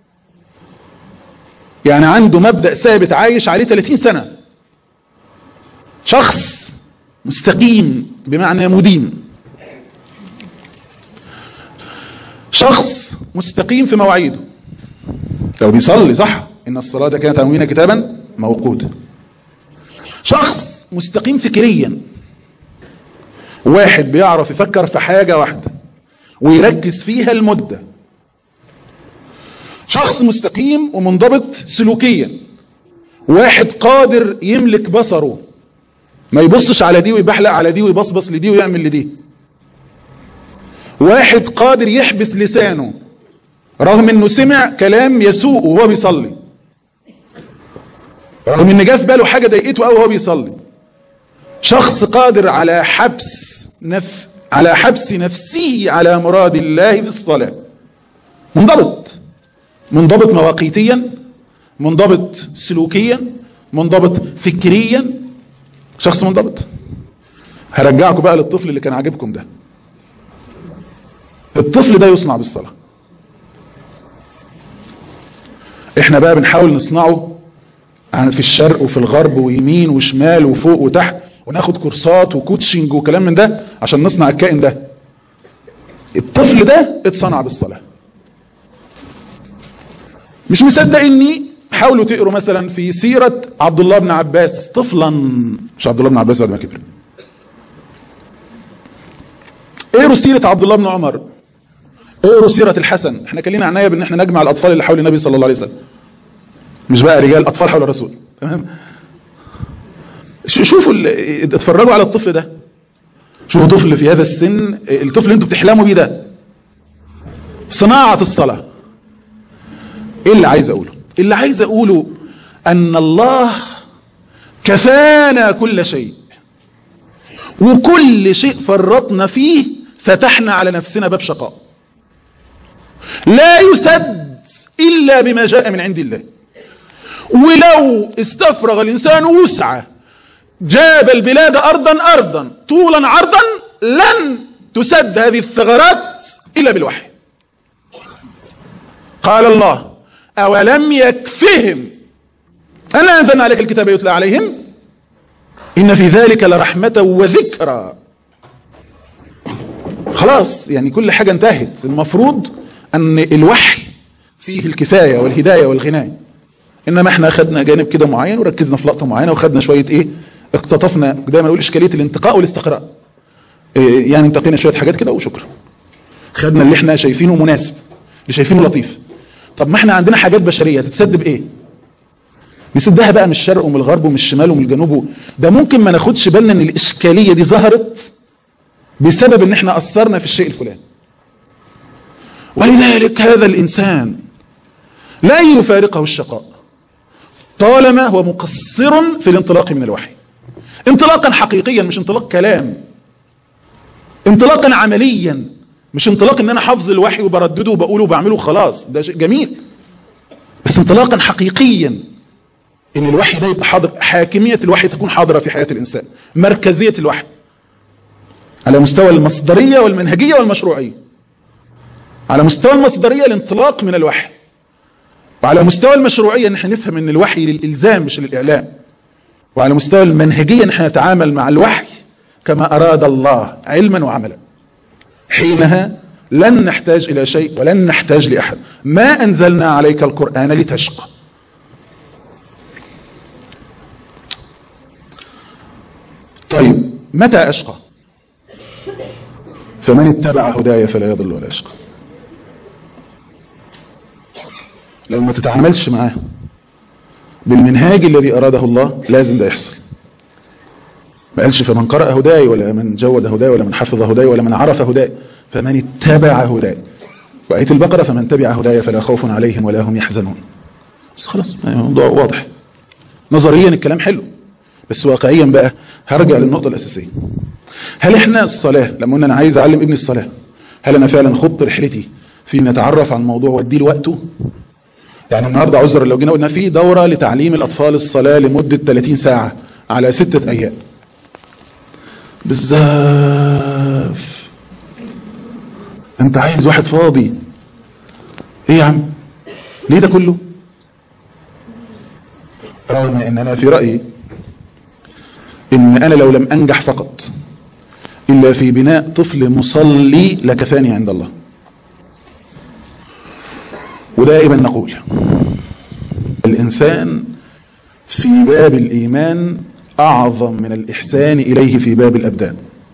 يعني عنده مبدأ ثابت عايش عليه 30 سنة شخص مستقيم بمعنى مدين شخص مستقيم في مواعيده لو بيصلي صح ان الصلاة كانت تنوين كتابا موقوتا شخص مستقيم فكريا واحد بيعرف يفكر في حاجة واحدة ويركز فيها المدة شخص مستقيم ومنضبط سلوكيا واحد قادر يملك بصره ما يبصش على دي ويبحلق على دي ويبصبص لدي ويعمل لدي واحد قادر يحبس لسانه رغم انه سمع كلام يسوء وهو بيصلي رغم ان جه في باله حاجه ضايقته قوي وهو بيصلي شخص قادر على حبس نف على حبس نفسه على مراد الله في الصلاه منضبط منضبط مواقيتيا منضبط سلوكيا منضبط فكريا شخص منضبط هرجعكم بقى للطفل اللي كان عاجبكم ده الطفل ده يصنع بالصلاة احنا بقى بنحاول نصنعه عن- في الشرق وفي الغرب ويمين وشمال وفوق وتحت وناخد كورسات وكوتشنج وكلام من ده عشان نصنع الكائن ده الطفل ده اتصنع بالصلاة مش مصدق اني حاولوا تقروا مثلا في سيرة عبد الله بن عباس طفلا مش عبد الله بن عباس بعد ما كبر اقروا سيرة عبد الله بن عمر اقروا سيرة الحسن احنا كلنا عناية بان احنا نجمع الاطفال اللي حول النبي صلى الله عليه وسلم مش بقى رجال اطفال حول الرسول تمام ش- شوفوا ال- اتفرجوا على الطفل ده شوفوا طفل في هذا السن الطفل اللي انتوا بتحلموا بيه ده صناعة الصلاة ايه اللي عايز اقوله اللي عايز اقوله ان الله كفانا كل شيء وكل شيء فرطنا فيه فتحنا على نفسنا باب شقاء لا يسد الا بما جاء من عند الله ولو استفرغ الانسان وسعه جاب البلاد ارضا ارضا طولا عرضا لن تسد هذه الثغرات الا بالوحي قال الله أولم يكفهم أنا أنزلنا عليك الكتاب يتلى عليهم إن في ذلك لرحمة وذكرى خلاص يعني كل حاجة انتهت المفروض أن الوحي فيه الكفاية والهداية والغناية إنما احنا أخذنا جانب كده معين وركزنا في لقطة معينة وخدنا شوية إيه اقتطفنا دايما نقول إشكالية الانتقاء والاستقراء إيه يعني انتقينا شوية حاجات كده وشكرا خدنا اللي احنا شايفينه مناسب اللي شايفينه لطيف طب ما احنا عندنا حاجات بشرية تتسد بايه نسدها بقى من الشرق ومن الغرب ومن الشمال ومن الجنوب ده ممكن ما ناخدش بالنا ان الاشكالية دي ظهرت بسبب ان احنا اثرنا في الشيء الفلاني ولذلك هذا الانسان لا يفارقه الشقاء طالما هو مقصر في الانطلاق من الوحي انطلاقا حقيقيا مش انطلاق كلام انطلاقا عمليا مش انطلاق ان انا حافظ الوحي وبردده وبقوله وبعمله خلاص ده شيء جميل بس انطلاقا حقيقيا ان الوحي ده يبقى حاضر حاكمية الوحي تكون حاضرة في حياة الانسان مركزية الوحي على مستوى المصدرية والمنهجية والمشروعية على مستوى المصدرية الانطلاق من الوحي وعلى مستوى المشروعية ان احنا نفهم ان الوحي للإلزام مش للإعلام وعلى مستوى المنهجية ان احنا نتعامل مع الوحي كما أراد الله علما وعملا حينها لن نحتاج إلى شيء ولن نحتاج لأحد ما أنزلنا عليك القرآن لتشقى طيب متى أشقى فمن اتبع هدايا فلا يضل ولا يشقى لو ما تتعاملش معاه بالمنهاج الذي أراده الله لازم ده يحصل ما قالش فمن قرأ هداي ولا من جود هداي ولا من حفظ هداي ولا من عرف هداي فمن اتبع هداي وآية البقرة فمن تبع هداي فلا خوف عليهم ولا هم يحزنون بس خلاص الموضوع واضح نظريا الكلام حلو بس واقعيا بقى هرجع للنقطة الأساسية هل احنا الصلاة لما قلنا انا عايز اعلم ابني الصلاة هل انا فعلا خط رحلتي في ان اتعرف على الموضوع واديه وقته يعني النهاردة عذر لو جينا قلنا في دورة لتعليم الاطفال الصلاة لمدة 30 ساعة على ستة ايام بزاف انت عايز واحد فاضي ايه يا عم ليه ده كله رغم ان انا في رأيي ان انا لو لم انجح فقط الا في بناء طفل مصلي لكفاني عند الله ودائما نقول الانسان في باب الايمان اعظم من الاحسان اليه في باب الابدان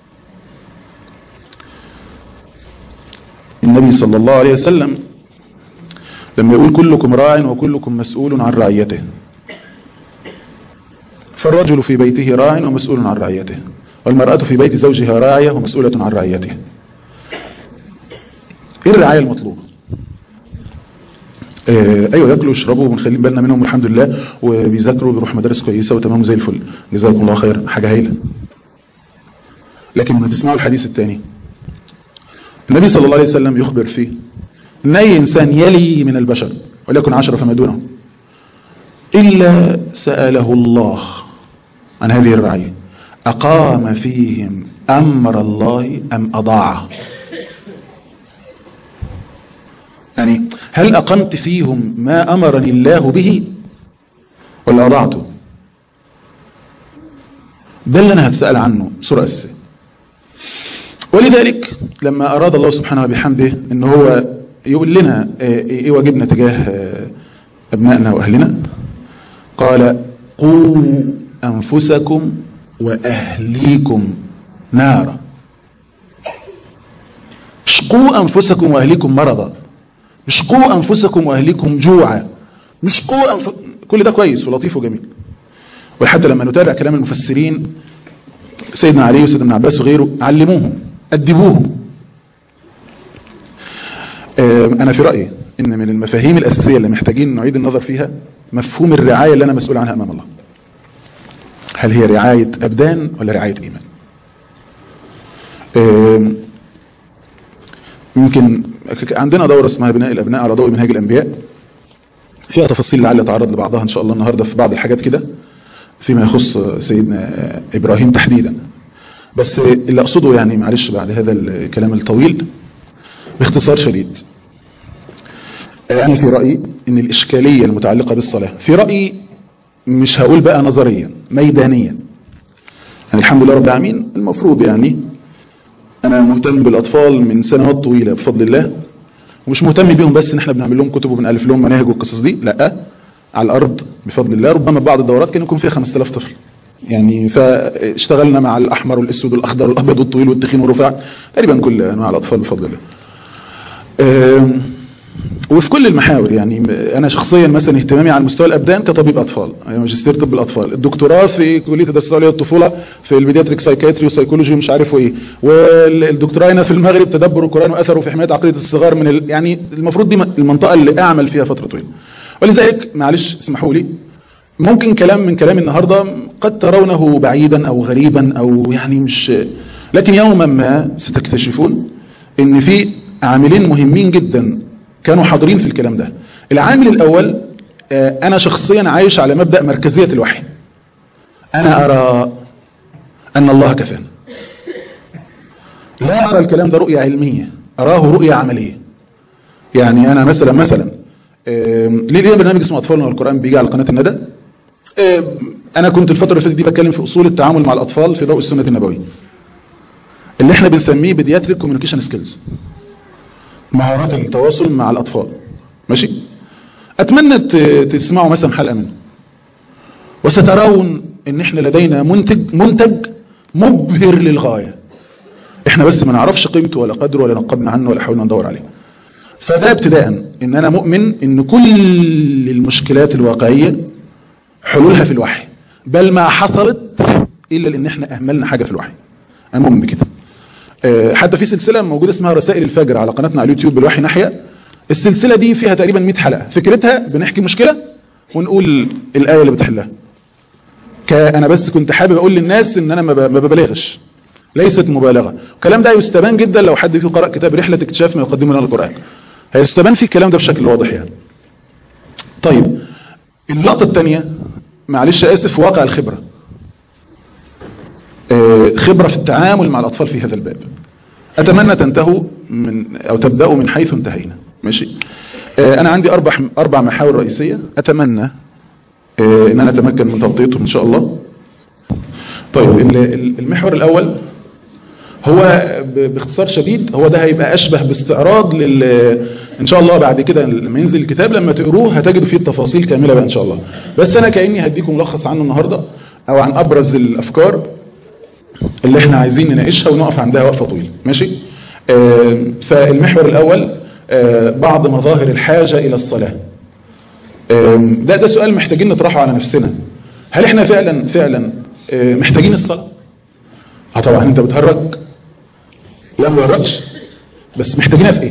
النبي صلى الله عليه وسلم لما يقول كلكم راع وكلكم مسؤول عن رعيته فالرجل في بيته راع ومسؤول عن رعيته والمرأة في بيت زوجها راعية ومسؤولة عن رعيته ايه الرعاية المطلوبة آه ايوه ياكلوا ويشربوا ونخلي بالنا منهم الحمد لله وبيذاكروا وبيروحوا مدارس كويسه وتمام زي الفل جزاكم الله خير حاجه هايله لكن ما تسمعوا الحديث الثاني النبي صلى الله عليه وسلم يخبر فيه ان اي انسان يلي من البشر وليكن عشرة فما دونه الا ساله الله عن هذه الرعيه اقام فيهم امر الله ام اضاعه يعني هل أقمت فيهم ما أمرني الله به ولا أضعته ده اللي أنا هتسأل عنه سورة أساسية ولذلك لما أراد الله سبحانه وبحمده أن هو يقول لنا إيه واجبنا تجاه أبنائنا وأهلنا قال قوا أنفسكم وأهليكم نارا مش قوا أنفسكم وأهليكم مرضا مش قوا أنفسكم وأهليكم جوعا مش قوا أنف... كل ده كويس ولطيف وجميل ولحتى لما نتابع كلام المفسرين سيدنا علي وسيدنا عباس وغيره علموهم أدبوهم أنا في رأيي إن من المفاهيم الأساسية اللي محتاجين نعيد النظر فيها مفهوم الرعاية اللي أنا مسؤول عنها أمام الله هل هي رعاية أبدان ولا رعاية إيمان يمكن عندنا دورة اسمها بناء الأبناء على ضوء منهاج الأنبياء فيها تفاصيل لعل أتعرض لبعضها إن شاء الله النهاردة في بعض الحاجات كده فيما يخص سيدنا إبراهيم تحديدا بس اللي أقصده يعني معلش بعد هذا الكلام الطويل باختصار شديد أنا في رأيي إن الإشكالية المتعلقة بالصلاة في رأيي مش هقول بقى نظريا ميدانيا يعني الحمد لله رب العالمين المفروض يعني انا مهتم بالاطفال من سنوات طويلة بفضل الله ومش مهتم بيهم بس ان احنا بنعمل لهم كتب وبنالف لهم مناهج والقصص دي لا على الارض بفضل الله ربما بعض الدورات كان يكون فيها 5000 طفل يعني فاشتغلنا مع الاحمر والاسود والاخضر والابيض والطويل والتخين والرفيع تقريبا كل انواع الاطفال بفضل الله وفي كل المحاور يعني انا شخصيا مثلا اهتمامي على مستوى الابدان كطبيب اطفال يعني ماجستير طب الاطفال الدكتوراه في كليه الدراسات العليا للطفوله في البيدياتريك سايكاتري وسايكولوجي ومش عارف ايه والدكتوراه هنا في المغرب تدبر القران واثره في حمايه عقيده الصغار من ال... يعني المفروض دي المنطقه اللي اعمل فيها فتره طويله ولذلك معلش اسمحوا لي ممكن كلام من كلام النهارده قد ترونه بعيدا او غريبا او يعني مش لكن يوما ما ستكتشفون ان في عاملين مهمين جدا كانوا حاضرين في الكلام ده العامل الأول أنا شخصيا عايش على مبدأ مركزية الوحي أنا أرى أن الله كفانا لا أرى الكلام ده رؤية علمية أراه رؤية عملية يعني أنا مثلا مثلا ليه ليه برنامج اسمه أطفالنا والقرآن بيجي على قناة الندى أنا كنت الفترة اللي فاتت دي بتكلم في أصول التعامل مع الأطفال في ضوء السنة النبوية اللي احنا بنسميه بيدياتريك كوميونيكيشن سكيلز مهارات التواصل مع الأطفال ماشي أتمنى تسمعوا مثلا حلقة منه وسترون ان احنا لدينا منتج منتج مبهر للغاية احنا بس ما نعرفش قيمته ولا قدره ولا نقبنا عنه ولا حاولنا ندور عليه فده ابتداء ان انا مؤمن ان كل المشكلات الواقعية حلولها في الوحي بل ما حصلت الا لان احنا اهملنا حاجة في الوحي انا مؤمن بكده حتى في سلسلة موجودة اسمها رسائل الفجر على قناتنا على اليوتيوب بالوحي ناحية السلسلة دي فيها تقريبا 100 حلقة فكرتها بنحكي مشكلة ونقول الآية اللي بتحلها ك انا بس كنت حابب اقول للناس ان انا ما ب- ما ببالغش ليست مبالغه الكلام ده يستبان جدا لو حد فيه قرأ كتاب رحله اكتشاف ما يقدمه لنا القران هيستبان فيه الكلام ده بشكل واضح يعني طيب اللقطه الثانيه معلش اسف في واقع الخبره آه، خبره في التعامل مع الاطفال في هذا الباب اتمنى تنتهوا من او تبداوا من حيث انتهينا ماشي آه، انا عندي اربع اربع محاور رئيسيه اتمنى آه، ان انا اتمكن من تغطيتهم ان شاء الله طيب ال- ال- المحور الاول هو ب- باختصار شديد هو ده هيبقى اشبه باستعراض لل ان شاء الله بعد كده لما ينزل الكتاب لما تقروه هتجدوا فيه التفاصيل كامله بقى ان شاء الله بس انا كاني هديكم ملخص عنه النهارده او عن ابرز الافكار اللي احنا عايزين نناقشها ونقف عندها وقفه طويله ماشي آه، فالمحور الاول آه، بعض مظاهر الحاجه الى الصلاه آم، ده ده سؤال محتاجين نطرحه على نفسنا هل احنا فعلا فعلا آه، محتاجين الصلاة اه طبعا انت بتهرج لا ما بهرجش بس محتاجينها في ايه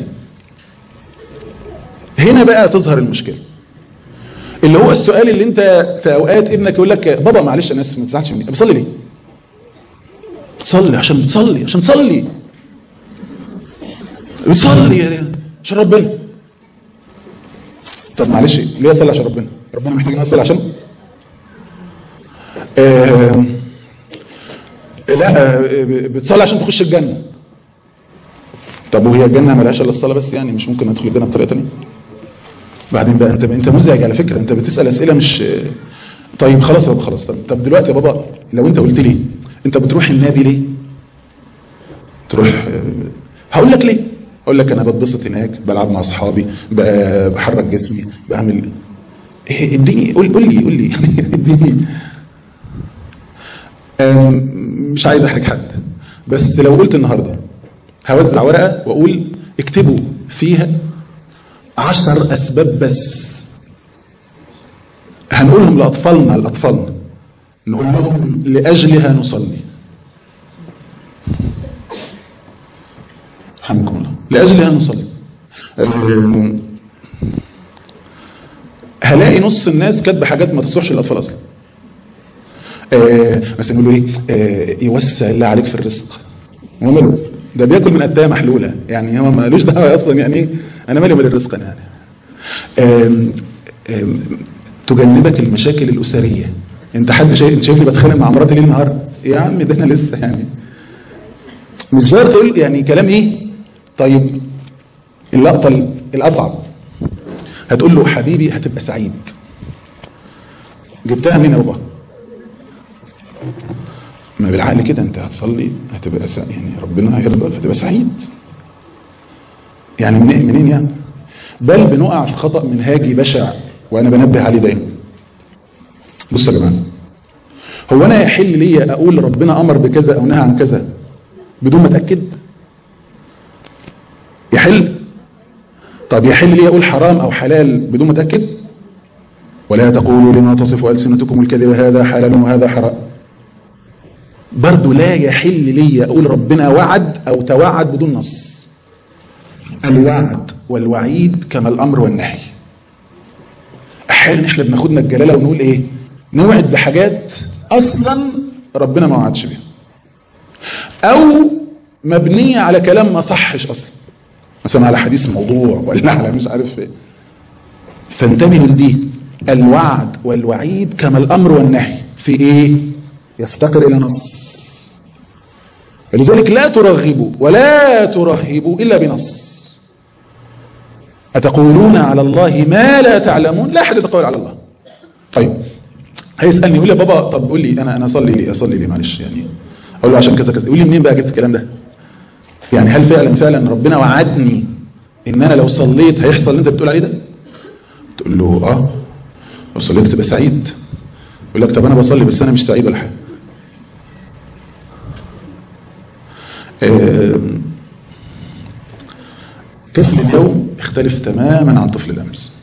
هنا بقى تظهر المشكلة اللي هو السؤال اللي انت في اوقات ابنك يقول لك بابا معلش انا اسف ما تزعلش مني بصلي ليه بتصلي عشان بتصلي عشان تصلي بتصلي يا- عشان ربنا طب معلش ليه اصلي عشان ربنا ربنا محتاج ان اصلي عشان آه لا آه، بتصلي عشان تخش الجنه طب وهي الجنه ملهاش الا الصلاه بس يعني مش ممكن ادخل الجنه بطريقه ثانيه بعدين بقى انت انت مزعج على فكره انت بتسال اسئله مش طيب خلاص يا بابا خلاص طب, طب دلوقتي يا بابا لو انت قلت لي انت بتروح النادي ليه تروح آه، هقول لك ليه اقول لك انا بتبسط هناك بلعب مع اصحابي ب- بحرك جسمي بعمل إيه، اديني قول قول لي قول لي اديني آم، مش عايز احرج حد بس لو قلت النهارده هوزع ورقه واقول اكتبوا فيها عشر اسباب بس هنقولهم لاطفالنا لاطفالنا نقول لهم لاجلها نصلي رحمكم الله لاجلها نصلي آم، هلاقي نص الناس كاتبه حاجات ما تصلحش للاطفال اصلا آه، مثلا يقولوا ايه آه، يوسع الله عليك في الرزق هو ماله ده بياكل من قدها محلوله يعني هو مالوش دعوه اصلا يعني ايه انا مالي ومال الرزق انا يعني آم، آم، تجنبك المشاكل الاسريه انت حد شايف انت شايفني بتخانق مع مراتي ليل نهار يا عم ده انا لسه يعني مش زي تقول يعني كلام ايه طيب اللقطه ال- الاصعب هتقول له حبيبي هتبقى سعيد جبتها منين يا بابا ما بالعقل كده انت هتصلي هتبقى سعيد يعني ربنا هيرضى هتبقى سعيد يعني منين منين يعني بل بنقع في خطأ منهاجي بشع وانا بنبه عليه دايما بصوا يا جماعه هو انا يحل ليا اقول ربنا امر بكذا او نهى عن كذا بدون ما اتاكد يحل طب يحل لي اقول حرام او حلال بدون ما اتاكد ولا تقولوا لما تصف السنتكم الكذب هذا حلال وهذا حرام برضو لا يحل لي اقول ربنا وعد او توعد بدون نص الوعد والوعيد كما الامر والنهي احيانا احنا بناخدنا الجلاله ونقول ايه نوعد بحاجات اصلا ربنا ما وعدش بيها او مبنيه على كلام ما صحش اصلا مثلا على حديث موضوع ولا على مش عارف ايه فانتبهوا لدي الوعد والوعيد كما الامر والنهي في ايه يفتقر الى نص فلذلك لا ترغبوا ولا ترهبوا الا بنص اتقولون على الله ما لا تعلمون لا احد يتقول على الله طيب هيسالني يقول لي يا بابا طب قول لي انا انا اصلي ليه اصلي ليه معلش يعني اقول له عشان كذا كذا يقول لي منين بقى جبت الكلام ده يعني هل فعلا فعلا ربنا وعدني ان انا لو صليت هيحصل اللي انت بتقول عليه ده تقول له اه لو صليت تبقى سعيد يقول لك طب انا بصلي بس انا مش سعيد ولا حاجه آم، طفل اليوم اختلف تماما عن طفل الامس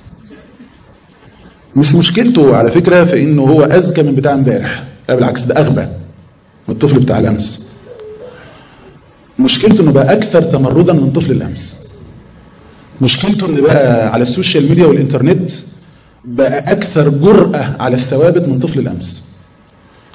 مش مشكلته على فكره في انه هو اذكى من بتاع امبارح لا بالعكس ده اغبى من الطفل بتاع الامس مشكلته انه بقى اكثر تمردا من طفل الامس مشكلته انه بقى على السوشيال ميديا والانترنت بقى اكثر جرأة على الثوابت من طفل الامس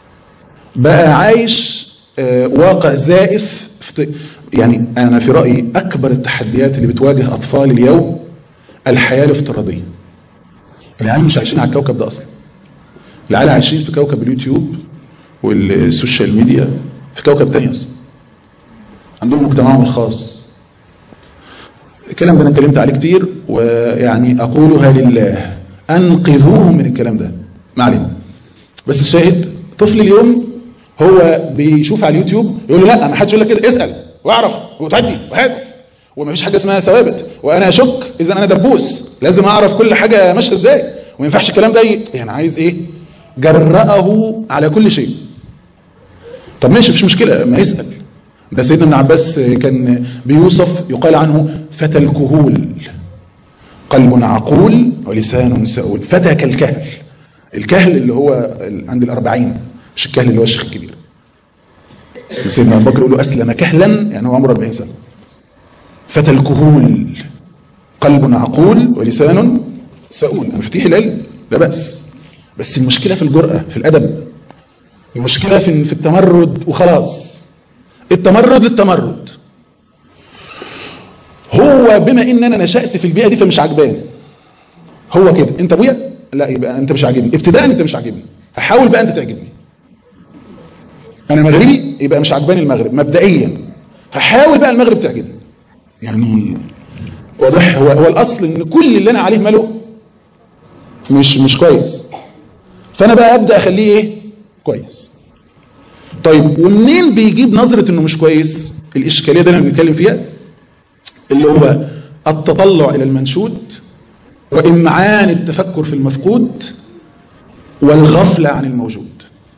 بقى عايش آه، واقع زائف في ط- يعني انا في رايي اكبر التحديات اللي بتواجه اطفال اليوم الحياه الافتراضيه العيال مش عايشين على الكوكب ده اصلا العيال عايشين في كوكب اليوتيوب والسوشيال ميديا في كوكب تاني اصلا عندهم مجتمعهم الخاص الكلام ده انا اتكلمت عليه كتير ويعني اقولها لله انقذوهم من الكلام ده ما علينا بس الشاهد طفل اليوم هو بيشوف على اليوتيوب يقول له لا ما حدش يقول لك كده اسال واعرف وتعدي وهات وما فيش حاجه اسمها ثوابت وانا اشك اذا انا دبوس لازم اعرف كل حاجه ماشيه ازاي وما ينفعش الكلام ده ي- يعني عايز ايه جرأه على كل شيء طب ماشي مفيش مشكله ما يسال ده سيدنا ابن عباس كان بيوصف يقال عنه فتى الكهول قلب عقول ولسان سؤول فتى كالكهل الكهل اللي هو ال- عند الأربعين مش الكهل اللي هو الشيخ الكبير سيدنا أبو بكر يقول له أسلم كهلا يعني هو عمره 40 سنة فتى الكهول قلب عقول ولسان سؤول مفتيح العلم لا بأس بس المشكلة في الجرأة في الأدب المشكلة في في التمرد وخلاص التمرد للتمرد هو بما ان انا نشأت في البيئة دي فمش عجباني هو كده انت ابويا لا يبقى انت مش عاجبني ابتداء انت مش عاجبني هحاول بقى انت تعجبني انا مغربي يبقى مش عجباني المغرب مبدئيا هحاول بقى المغرب تعجبني يعني واضح هو, هو الاصل ان كل اللي انا عليه ماله مش مش كويس فانا بقى ابدا اخليه ايه كويس طيب ومنين بيجيب نظرة انه مش كويس الاشكالية ده اللي بنتكلم فيها اللي هو التطلع الى المنشود وامعان التفكر في المفقود والغفلة عن الموجود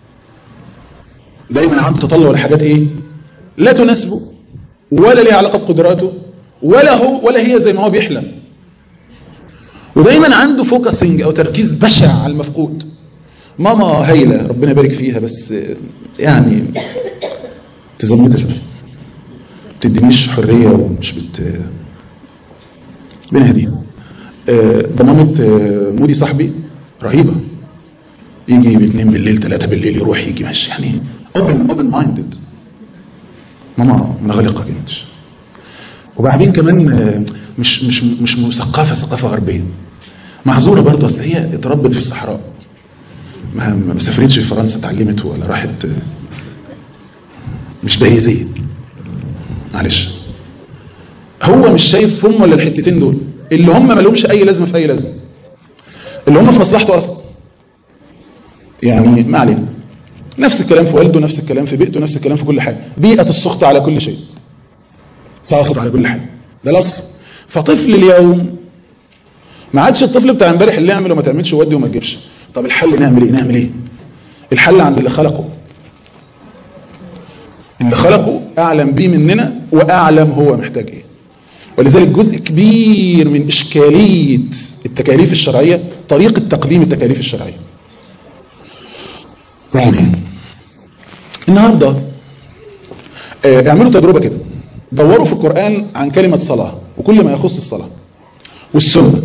دايما عنده تطلع لحاجات ايه لا تناسبه ولا ليها علاقة بقدراته ولا هو ولا هي زي ما هو بيحلم ودايما عنده فوكسنج او تركيز بشع على المفقود ماما هايلة ربنا يبارك فيها بس يعني تزمت شوية بتدينيش حرية ومش بت بنهديها ده مامة مودي صاحبي رهيبة يجي باثنين بالليل ثلاثة بالليل يروح يجي ماشي يعني اوبن اوبن مايندد ماما منغلقة جدا وبعدين كمان آه، مش مش مش مثقفة ثقافة غربية معذورة برضه اصل هي اتربت في الصحراء ما ما سافرتش في فرنسا اتعلمت ولا راحت آه، مش بايزية معلش هو مش شايف هم ولا الحتتين دول اللي هم ما لهمش اي لازمه في اي لازمه اللي هم في مصلحته اصلا يعني ما علينا نفس الكلام في والده نفس الكلام في بيئته نفس الكلام في كل حاجه بيئه السخط على كل شيء ساخط على كل حاجه ده الاصل فطفل اليوم ما عادش الطفل بتاع امبارح اللي يعمل وما تعملش وودي وما تجيبش طب الحل نعمل ايه نعمل ايه الحل عند اللي خلقه اللي خلقه اعلم بيه مننا واعلم هو محتاج ايه ولذلك جزء كبير من اشكاليه التكاليف الشرعيه طريقه تقديم التكاليف الشرعيه يعني النهارده آه، اعملوا تجربه كده دوروا في القران عن كلمه صلاه وكل ما يخص الصلاه والسنه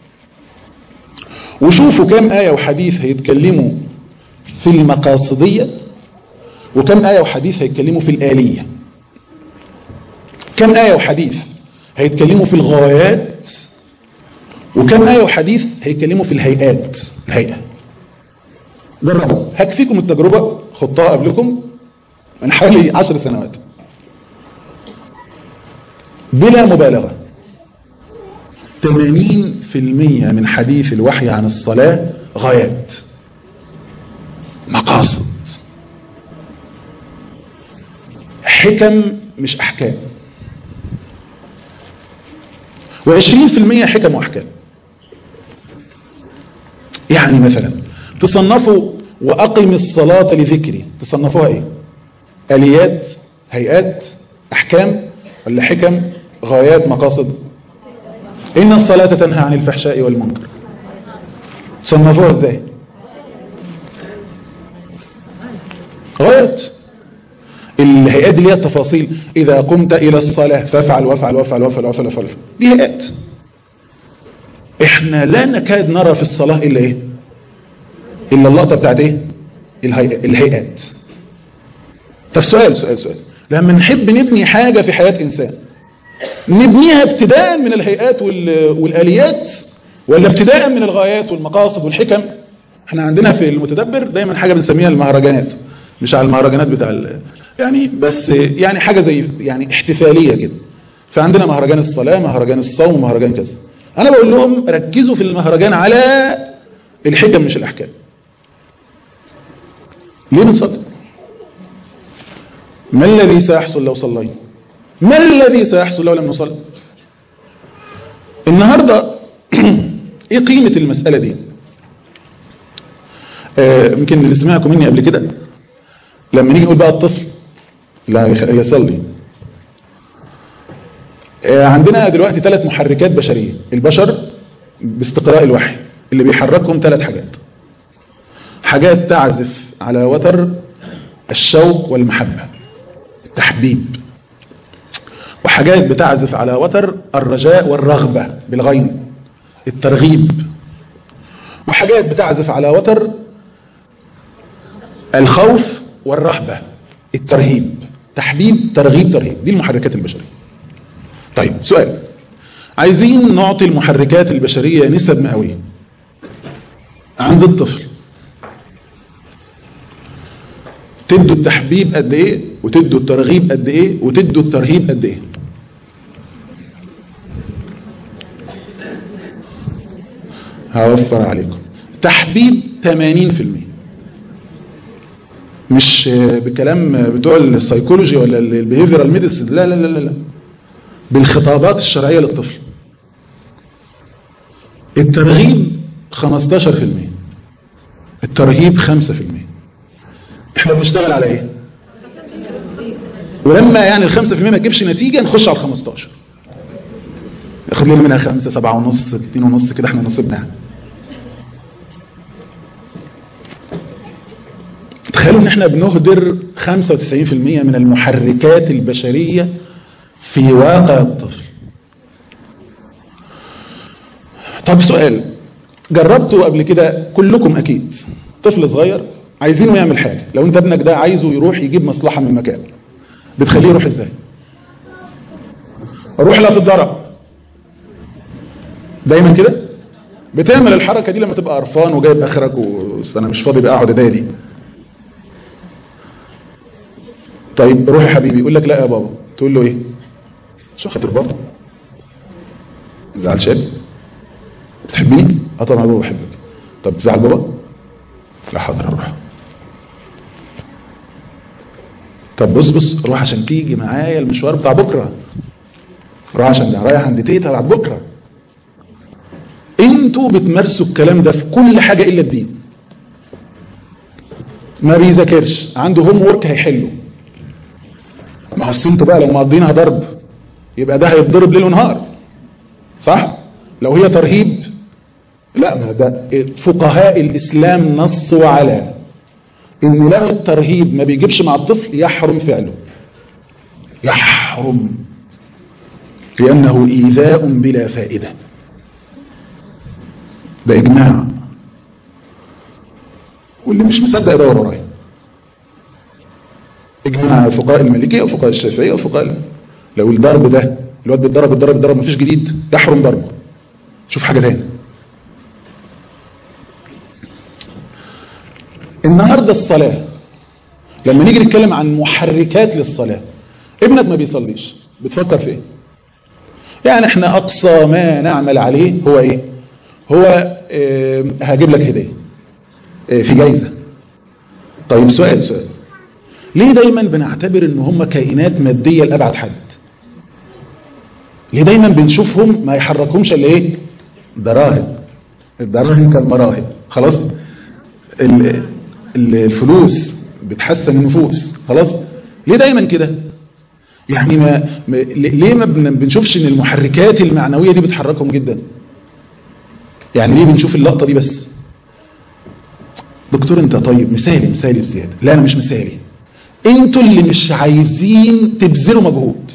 وشوفوا كم ايه وحديث هيتكلموا في المقاصديه وكم آية وحديث هيتكلموا في الآلية كم آية وحديث هيتكلموا في الغايات وكم آية وحديث هيتكلموا في الهيئات الهيئة جربوا هكفيكم التجربة خطها قبلكم من حوالي عشر سنوات بلا مبالغة 80% من حديث الوحي عن الصلاة غايات مقاصد حكم مش أحكام وعشرين في المية حكم وأحكام يعني مثلا تصنفوا وأقم الصلاة لذكري تصنفوها إيه آليات هيئات أحكام ولا حكم غايات مقاصد إن الصلاة تنهى عن الفحشاء والمنكر تصنفوها إزاي غايات الهيئات اللي هي التفاصيل إذا قمت إلى الصلاة فافعل وافعل وافعل وافعل وافعل وافعل دي هيئات احنا لا نكاد نرى في الصلاة إلا إيه إلا اللقطة بتاعت إيه الهي... الهيئات طب سؤال سؤال سؤال لما نحب نبني حاجة في حياة إنسان نبنيها ابتداء من الهيئات وال- والآليات ولا ابتداء من الغايات والمقاصد والحكم احنا عندنا في المتدبر دايما حاجة بنسميها المهرجانات مش على المهرجانات بتاع ال- يعني بس يعني حاجة زي يعني احتفالية كده فعندنا مهرجان الصلاة مهرجان الصوم مهرجان كذا انا بقول لهم ركزوا في المهرجان على الحكم مش الاحكام ليه بنصلي ما الذي سيحصل لو صلينا ما الذي سيحصل لو لم نصلي النهاردة ايه قيمة المسألة دي آه، يمكن اللي سمعكم مني قبل كده لما نيجي نقول بقى الطفل لا يخ- يصلي آه، عندنا دلوقتي ثلاث محركات بشرية البشر باستقراء الوحي اللي بيحركهم ثلاث حاجات حاجات تعزف على وتر الشوق والمحبة التحبيب وحاجات بتعزف على وتر الرجاء والرغبة بالغين الترغيب وحاجات بتعزف على وتر الخوف والرهبة الترهيب تحبيب ترغيب ترهيب دي المحركات البشرية طيب سؤال عايزين نعطي المحركات البشرية نسب مئوية عند الطفل تدوا التحبيب قد ايه وتدوا الترغيب قد ايه وتدوا الترهيب قد ايه هوفر عليكم تحبيب 80% مش بكلام بتوع السيكولوجي ولا البيهيفيرال ميديسن لا لا لا لا لا بالخطابات الشرعية للطفل الترغيب 15% الترهيب 5% احنا بنشتغل على ايه ولما يعني ال 5% ما تجيبش نتيجة نخش على ال 15 ياخد لنا منها 5 7 ونص 2 ونص كده احنا نصيبنا يعني تخيلوا ان احنا بنهدر 95% من المحركات البشرية في واقع الطفل طب سؤال جربتوا قبل كده كلكم اكيد طفل صغير عايزينه يعمل حاجة لو انت ابنك ده عايزه يروح يجيب مصلحة من مكان بتخليه يروح ازاي روح لا تتضرب دايما كده بتعمل الحركة دي لما تبقى قرفان وجايب اخرك وانا مش فاضي بقى اقعد ادادي طيب روح يا حبيبي يقول لك لا يا بابا تقول له ايه عشان خاطر بابا زعل شاب بتحبني اه طبعا يا بابا بحبك طب تزعل بابا لا حاضر اروح طب بص بص روح عشان تيجي معايا المشوار بتاع بكره روح عشان رايح عند تيتا بعد بكره انتوا بتمارسوا الكلام ده في كل حاجه الا الدين ما بيذاكرش عنده هوم ورك هيحله ما هو انتوا بقى لو مقضينها ضرب يبقى ده هيتضرب ليل ونهار صح لو هي ترهيب لا ما ده فقهاء الاسلام نصوا على ان لو الترهيب ما بيجيبش مع الطفل يحرم فعله يحرم لانه ايذاء بلا فائده ده اجماع واللي مش مصدق يدور ورايا اجماع فقهاء المالكيه وفقهاء الشافعيه وفقهاء لو الضرب ده الواد بيتضرب بيتضرب بيتضرب مفيش جديد يحرم ضربه شوف حاجه تاني النهارده الصلاه لما نيجي نتكلم عن محركات للصلاه ابنك ما بيصليش بتفكر في ايه يعني احنا اقصى ما نعمل عليه هو ايه هو اه هجيب لك هديه اه في جايزه طيب سؤال سؤال ليه دايما بنعتبر ان هم كائنات مادية لأبعد حد ليه دايما بنشوفهم ما يحركهمش الا ايه دراهم الدراهم كالمراهب خلاص ال- ال- الفلوس بتحسن النفوس خلاص ليه دايما كده يعني ما ما- ليه ما بن- بنشوفش ان المحركات المعنوية دي بتحركهم جدا يعني ليه بنشوف اللقطة دي بس دكتور انت طيب مثالي مثالي بزيادة لا انا مش مثالي انتوا اللي مش عايزين تبذلوا مجهود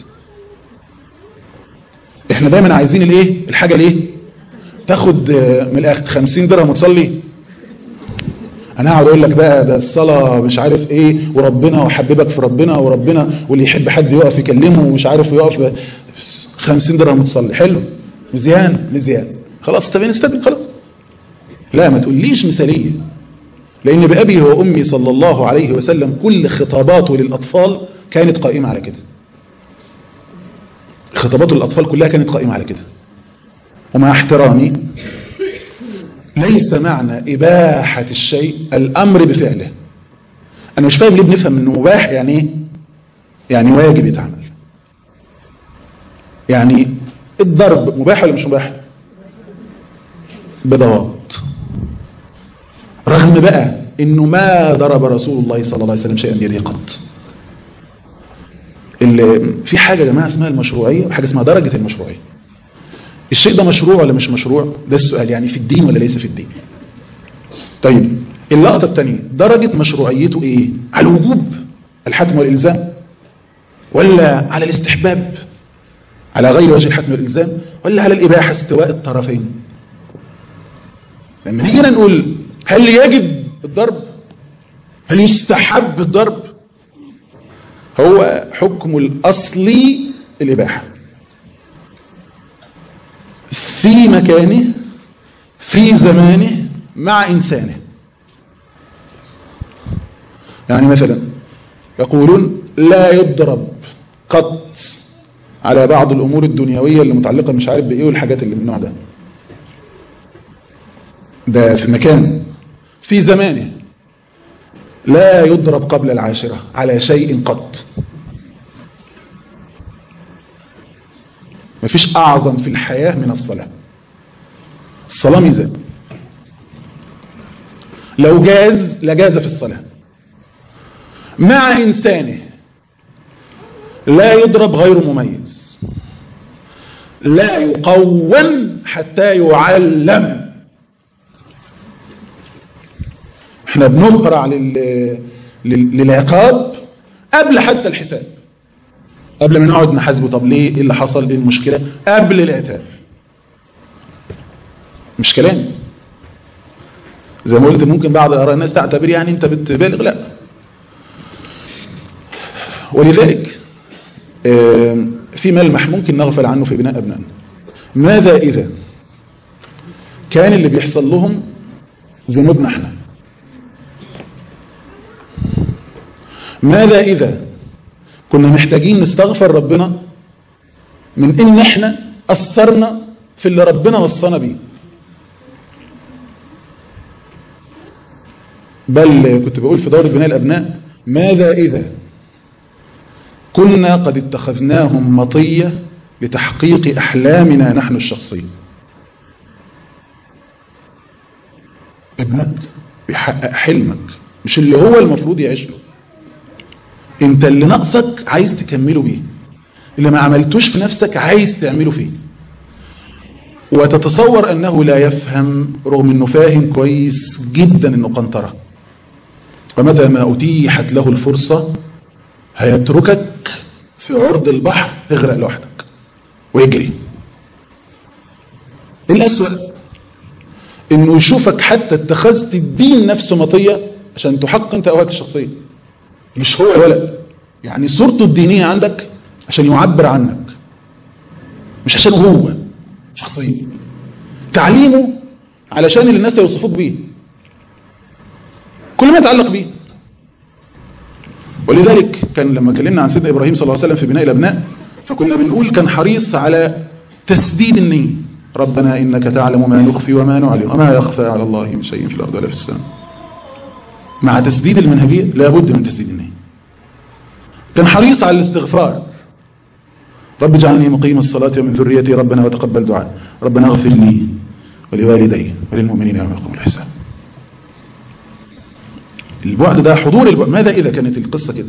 احنا دايما عايزين الايه الحاجة الايه تاخد آه، من الاخر 50 درهم وتصلي انا هقعد اقول لك بقى ده الصلاه مش عارف ايه وربنا وحببك في ربنا وربنا واللي يحب حد يقف يكلمه ومش عارف يقف ب 50 درهم تصلي حلو مزيان مزيان خلاص طب نستدل خلاص لا ما تقوليش مثاليه لان بابي وامي صلى الله عليه وسلم كل خطاباته للاطفال كانت قائمه على كده خطابات الأطفال كلها كانت قائمة على كده ومع احترامي ليس معنى إباحة الشيء الأمر بفعله أنا مش فاهم ليه بنفهم أنه مباح يعني إيه يعني واجب يتعمل يعني الضرب مباح ولا مش مباح بضوابط رغم بقى انه ما ضرب رسول الله صلى الله عليه وسلم شيئا بيده قط في حاجة يا جماعة اسمها المشروعية وحاجة اسمها درجة المشروعية الشيء ده مشروع ولا مش مشروع ده السؤال يعني في الدين ولا ليس في الدين طيب اللقطة الثانية درجة مشروعيته ايه على الوجوب الحتم والإلزام ولا على الاستحباب على غير وجه الحتم والإلزام ولا على الإباحة استواء الطرفين لما نيجي نقول هل يجب الضرب هل يستحب الضرب هو حكم الأصلي الإباحة في مكانه في زمانه مع إنسانه يعني مثلا يقولون لا يضرب قط على بعض الأمور الدنيوية اللي متعلقة مش عارف بإيه والحاجات اللي من النوع ده ده في مكانه في زمانه لا يضرب قبل العاشرة على شيء قط مفيش أعظم في الحياة من الصلاة الصلاة ميزان لو جاز لجاز في الصلاة مع إنسانه لا يضرب غير مميز لا يقوم حتى يعلم احنا بنقرع لل... للعقاب قبل حتى الحساب قبل ما نقعد نحاسبه طب ليه ايه اللي حصل ايه المشكله قبل العتاب مش كلام زي ما قلت ممكن بعض اراء الناس تعتبر يعني انت بتبالغ لا ولذلك في ملمح ممكن نغفل عنه في بناء ابنائنا ماذا اذا كان اللي بيحصل لهم ذنوبنا احنا ماذا إذا كنا محتاجين نستغفر ربنا من إن إحنا أثرنا في اللي ربنا وصانا بيه بل كنت بقول في دورة بناء الأبناء ماذا إذا كنا قد اتخذناهم مطية لتحقيق أحلامنا نحن الشخصية ابنك بيحقق حلمك مش اللي هو المفروض يعيش له انت اللي ناقصك عايز تكمله بيه اللي ما عملتوش في نفسك عايز تعمله فيه وتتصور انه لا يفهم رغم انه فاهم كويس جدا انه قنطرة ومتى ما اتيحت له الفرصة هيتركك في عرض البحر تغرق لوحدك ويجري الأسوأ انه يشوفك حتى اتخذت الدين نفسه مطية عشان تحقق انت اهواك الشخصيه مش هو الولد يعني صورته الدينية عندك عشان يعبر عنك مش عشان هو شخصيا تعليمه علشان اللي الناس يوصفوك بيه كل ما يتعلق بيه ولذلك كان لما كلمنا عن سيدنا إبراهيم صلى الله عليه وسلم في بناء الأبناء فكنا بنقول كان حريص على تسديد النية ربنا إنك تعلم ما نخفي وما نعلم وما يخفى على الله من شيء في الأرض ولا في السماء مع تسديد المنهجية لابد من تسديد النية كان حريص على الاستغفار رب اجعلني مقيم الصلاة ومن ذريتي ربنا وتقبل دعاء ربنا اغفر لي ولوالدي وللمؤمنين يوم يقوم الحساب البعد ده حضور البعد ماذا إذا كانت القصة كده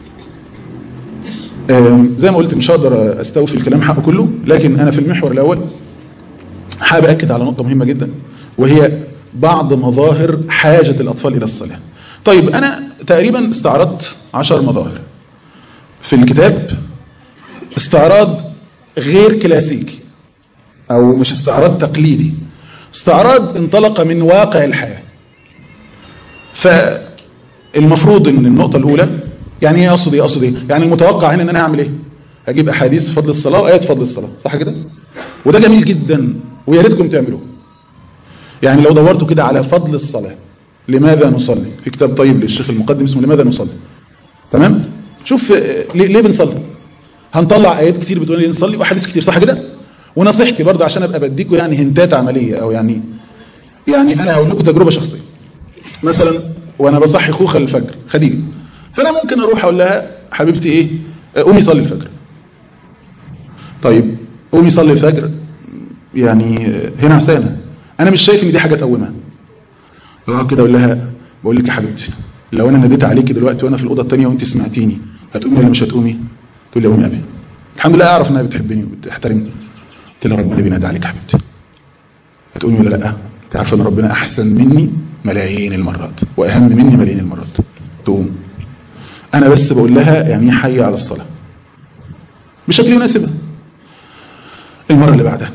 زي ما قلت مش هقدر استوفي الكلام حقه كله لكن أنا في المحور الأول حابب أكد على نقطة مهمة جدا وهي بعض مظاهر حاجة الأطفال إلى الصلاة طيب أنا تقريبا استعرضت عشر مظاهر في الكتاب استعراض غير كلاسيكي أو مش استعراض تقليدي استعراض انطلق من واقع الحياة فالمفروض ان النقطة الاولى يعني ايه اقصد ايه اقصد ايه يعني المتوقع هنا ان انا اعمل ايه هجيب احاديث فضل الصلاة وايات فضل الصلاة صح كده وده جميل جدا ويا ريتكم تعملوه يعني لو دورتوا كده على فضل الصلاة لماذا نصلي في كتاب طيب للشيخ المقدم اسمه لماذا نصلي تمام شوف آه، ليه, ليه بنصلي هنطلع ايات كتير بتقول لي نصلي واحاديث كتير صح كده ونصيحتي برضه عشان ابقى بديكم يعني هنتات عمليه او يعني يعني انا هقول لكم تجربه شخصيه مثلا وانا بصحي خوخه الفجر خديجه فانا ممكن اروح اقول لها حبيبتي ايه آه، قومي صلي الفجر طيب قومي صلي الفجر يعني آه، هنا عسانه انا مش شايف ان دي حاجه تقومها اقعد كده اقول لها بقول لك يا حبيبتي لو انا ناديت عليكي دلوقتي وانا في الاوضه الثانيه وانت سمعتيني هتقومي ولا مش هتقومي تقول لي قومي يا ابي الحمد لله اعرف انها بتحبني وبتحترمني قلت لها ربنا بينادي عليك يا حبيبتي هتقومي ولا لا انت عارفه ان ربنا احسن مني ملايين المرات واهم مني ملايين المرات تقوم انا بس بقول لها يعني ايه حي على الصلاه بشكل يناسبها المره اللي بعدها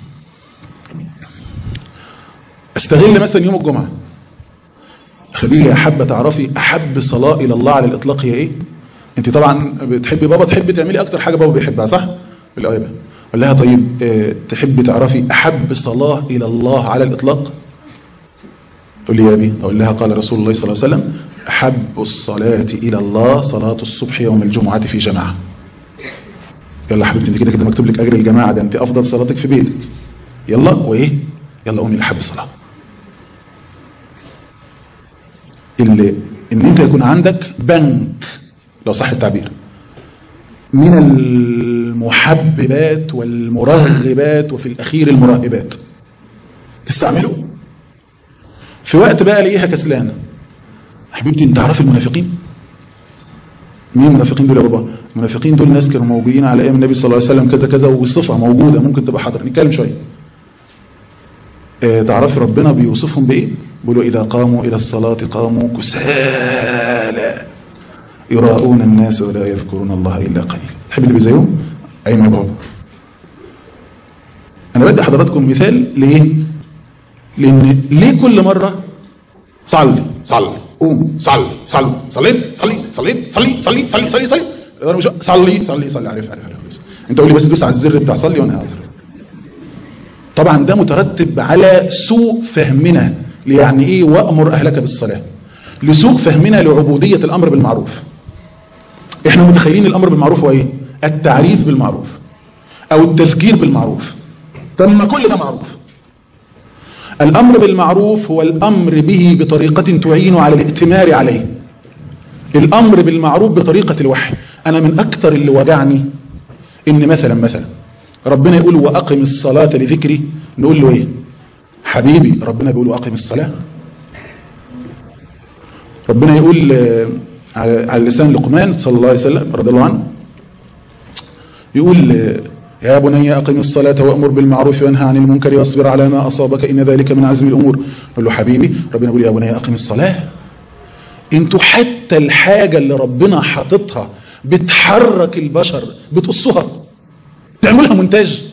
استغل مثلا يوم الجمعه خليلي يا حابه تعرفي احب صلاه الى الله على الاطلاق هي ايه انت طبعا بتحبي بابا تحبي تعملي اكتر حاجه بابا بيحبها صح بالايه بقى قال لها طيب آه، تحبي تعرفي احب صلاه الى الله على الاطلاق تقول لي يا ابي اقول لها قال رسول الله صلى الله عليه وسلم احب الصلاه الى الله صلاه الصبح يوم الجمعه في جماعه يلا حبيبتي انت كده كده مكتوب لك اجر الجماعه ده انت افضل صلاتك في بيتك يلا وايه يلا قومي لحب الصلاه اللي ان انت يكون عندك بنك لو صح التعبير من المحببات والمرغبات وفي الاخير المرهبات تستعمله في وقت بقى الاقيها كسلانه حبيبتي انت عارف المنافقين مين المنافقين دول يا بابا المنافقين دول ناس كانوا موجودين على ايام النبي صلى الله عليه وسلم كذا كذا والصفه موجوده ممكن تبقى حاضره نتكلم شويه آه، تعرفي ربنا بيوصفهم بايه بيقولوا اذا قاموا الى الصلاه قاموا كسالى يراءون الناس ولا يذكرون الله الا قليلا تحب اللي بيزيهم اي ما بابا انا بدي حضراتكم مثال ليه لان ليه كل مره صلي صلي قوم صلي صلي صليت صلي صليت صلي صلي صلي صلي صلي أنا مش- صلي صلي صلي عارف عارف عارف انت قول لي بس دوس على الزر بتاع صلي وانا هعذر طبعا ده مترتب على سوء فهمنا ليعني ايه وامر اهلك بالصلاه لسوء فهمنا لعبوديه الامر بالمعروف احنا متخيلين الامر بالمعروف هو ايه التعريف بالمعروف او التذكير بالمعروف طب ما كل ده معروف الامر بالمعروف هو الامر به بطريقه تعين على الائتمار عليه الامر بالمعروف بطريقه الوحي انا من اكثر اللي وجعني ان مثلا مثلا ربنا يقول واقم الصلاه لذكري نقول له ايه حبيبي ربنا بيقول واقم الصلاه ربنا يقول آه، على على لسان لقمان صلى الله عليه وسلم رضي الله عنه يقول آه، يا بني أقم الصلاة وأمر بالمعروف وانهى عن المنكر واصبر على ما أصابك إن ذلك من عزم الأمور يقول له حبيبي ربنا يقول يا بني أقم الصلاة انتوا حتى الحاجة اللي ربنا حاططها بتحرك البشر بتقصها تعملها مونتاج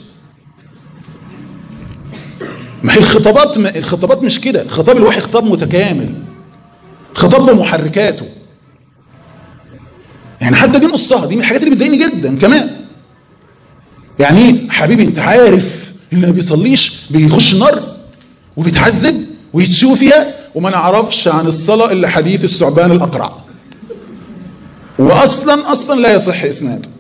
ما هي الخطابات ما الخطابات مش كده خطاب الوحي خطاب متكامل خطاب بمحركاته يعني حتى دي نصها دي من الحاجات اللي بتضايقني جدا كمان يعني ايه حبيبي انت عارف اللي ما بيصليش بيخش النار وبيتعذب ويتشوي فيها وما نعرفش عن الصلاة الا حديث الثعبان الاقرع واصلا اصلا لا يصح اسناده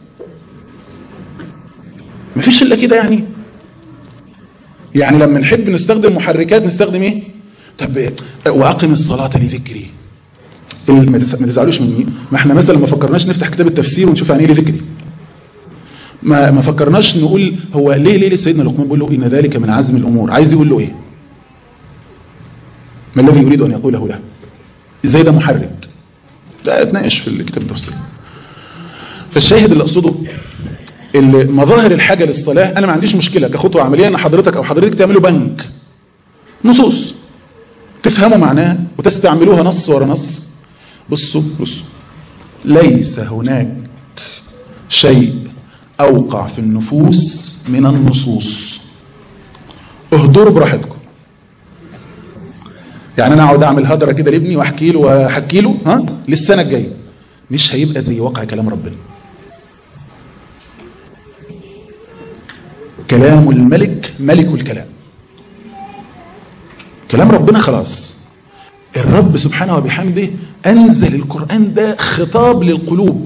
مفيش الا كده يعني يعني لما نحب نستخدم محركات نستخدم ايه طب واقم الصلاة لذكري ال- ما تس- ما تزعلوش مني ما احنا مثلا ما فكرناش نفتح كتاب التفسير ونشوف يعني ايه لذكري ما ما فكرناش نقول هو ليه ليه سيدنا لقمان بيقول له ان ذلك من عزم الامور عايز يقول له ايه ما الذي يريد ان يقوله له ازاي ده محرك ده اتناقش في الكتاب التفسير فالشاهد اللي اقصده اللي مظاهر الحاجه للصلاه انا ما عنديش مشكله كخطوه عمليه ان حضرتك او حضرتك تعملوا بنك نصوص تفهموا معناها وتستعملوها نص ورا نص بصوا بصوا ليس هناك شيء أوقع في النفوس من النصوص اهدروا براحتكم يعني انا اقعد اعمل هدره كده لابني واحكي له واحكي له ها للسنه الجايه مش هيبقى زي واقع كلام ربنا كلام الملك ملك الكلام كلام ربنا خلاص الرب سبحانه وبحمده أنزل القرآن ده خطاب للقلوب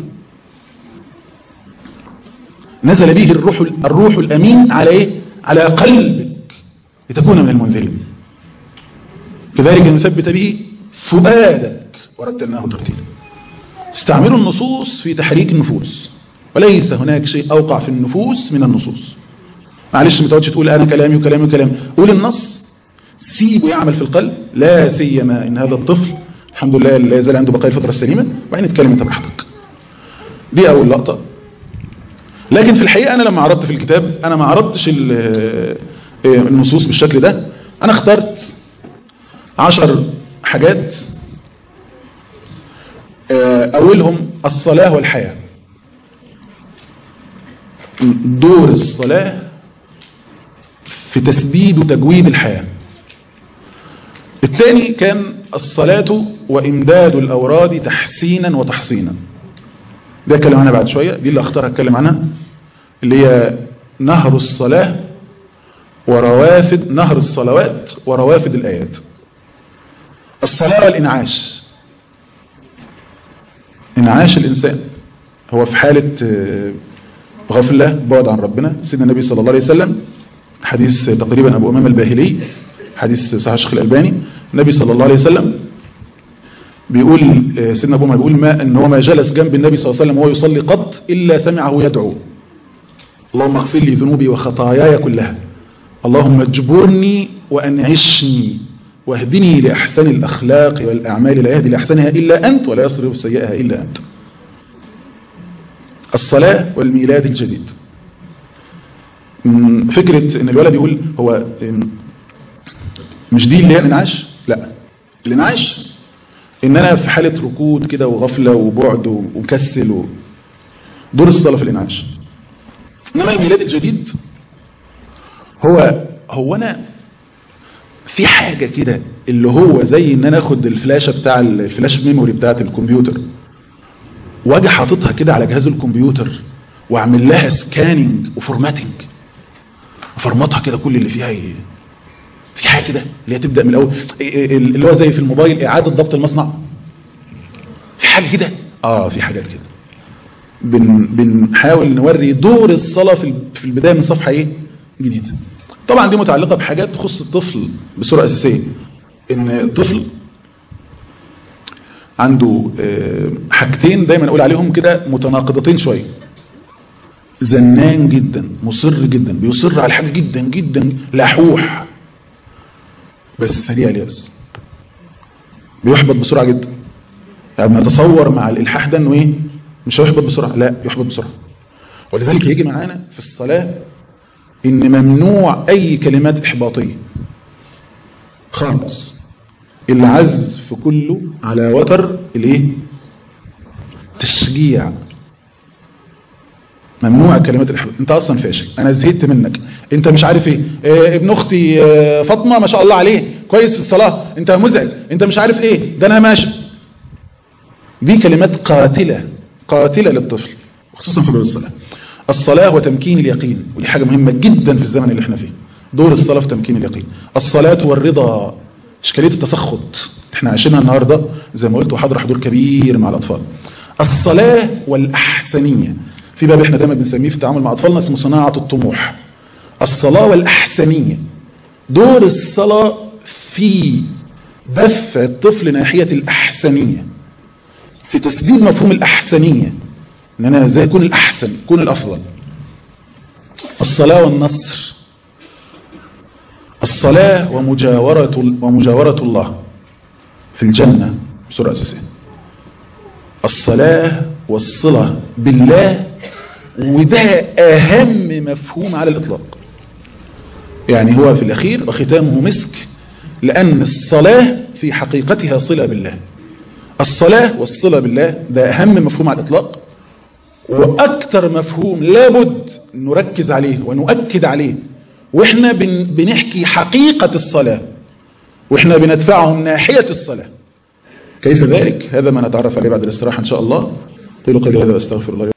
نزل به الروح الروح الأمين على إيه؟ على قلبك لتكون من المنذرين كذلك نثبت به فؤادك ورتلناه ترتيلا استعملوا النصوص في تحريك النفوس وليس هناك شيء أوقع في النفوس من النصوص معلش ما تقعدش تقول أنا كلامي وكلامي وكلامي قول النص سيبه يعمل في القلب لا سيما إن هذا الطفل الحمد لله لا يزال عنده بقايا الفترة السليمة وبعدين نتكلم انت براحتك دي أول لقطة لكن في الحقيقة أنا لما عرضت في الكتاب أنا ما عرضتش النصوص بالشكل ده أنا اخترت عشر حاجات أولهم الصلاة والحياة دور الصلاة في تسديد وتجويد الحياة الثاني كان الصلاة وإمداد الأوراد تحسينا وتحصينا ده اتكلم عنها بعد شوية دي اللي اختار اتكلم عنها اللي هي نهر الصلاة وروافد نهر الصلوات وروافد الآيات الصلاة والإنعاش إنعاش الإنسان هو في حالة غفلة بعد عن ربنا سيدنا النبي صلى الله عليه وسلم حديث تقريبا أبو أمام الباهلي حديث صحيح الشيخ الألباني النبي صلى الله عليه وسلم بيقول سيدنا أبو أمام بيقول ما إن هو ما جلس جنب النبي صلى الله عليه وسلم وهو يصلي قط إلا سمعه يدعو اللهم اغفر لي ذنوبي وخطاياي كلها اللهم اجبرني وأنعشني واهدني لأحسن الأخلاق والأعمال لا يهدي لأحسنها إلا أنت ولا يصرف سيئها إلا أنت الصلاة والميلاد الجديد فكرة ان الولد يقول هو مش دي اللي هي الانعاش لا الانعاش ان انا في حالة ركود كده وغفلة وبعد ومكسل و... دور الصلاة في الانعاش انما الميلاد الجديد هو هو انا في حاجة كده اللي هو زي ان انا اخد الفلاشة بتاع الفلاش ميموري بتاعت الكمبيوتر واجي حاططها كده على جهاز الكمبيوتر واعمل لها سكاننج وفورماتنج فرمطها كده كل اللي فيها ي... في حاجه كده اللي هي تبدا من الاول اللي هو زي في الموبايل اعاده ضبط المصنع في حاجه كده اه في حاجات كده بن بنحاول نوري دور الصلاه في في البدايه من صفحه ايه جديده طبعا دي متعلقه بحاجات تخص الطفل بصوره اساسيه ان الطفل عنده حاجتين دايما اقول عليهم كده متناقضتين شويه زنان جدا مصر جدا بيصر على حاجه جدا جدا لحوح بس سريع الياس بيحبط بسرعه جدا يعني نتصور مع الالحاح ده انه ايه مش هيحبط بسرعه لا يحبط بسرعه ولذلك يجي معانا في الصلاه ان ممنوع اي كلمات احباطيه خالص العزف كله على وتر الايه تشجيع ممنوع كلمات الاحباط انت اصلا فاشل انا زهقت منك انت مش عارف ايه اه ابن اختي اه فاطمه ما شاء الله عليه كويس في الصلاه انت مزعج انت مش عارف ايه ده انا ماشي دي كلمات قاتله قاتله للطفل خصوصا في الصلاه الصلاه وتمكين اليقين ودي حاجه مهمه جدا في الزمن اللي احنا فيه دور الصلاه في تمكين اليقين الصلاه والرضا اشكاليه التسخط احنا عايشينها النهارده زي ما قلت وحاضر حضور كبير مع الاطفال الصلاه والاحسنيه في باب احنا دايما بنسميه في التعامل مع اطفالنا اسمه صناعه الطموح الصلاه والاحسنيه دور الصلاه في دفع الطفل ناحيه الاحسنيه في تسديد مفهوم الاحسنيه ان انا ازاي اكون الاحسن اكون الافضل الصلاه والنصر الصلاه ومجاوره ومجاوره الله في الجنه بصوره اساسيه الصلاه والصله بالله وده أهم مفهوم على الإطلاق يعني هو في الأخير وختامه مسك لأن الصلاة في حقيقتها صلة بالله الصلاة والصلة بالله ده أهم مفهوم على الإطلاق وأكثر مفهوم لابد نركز عليه ونؤكد عليه وإحنا بن بنحكي حقيقة الصلاة واحنا بندفعهم ناحية الصلاة كيف ذلك هذا ما نتعرف عليه بعد الاستراحة ان شاء الله قيلوا قولي هذا واستغفر الله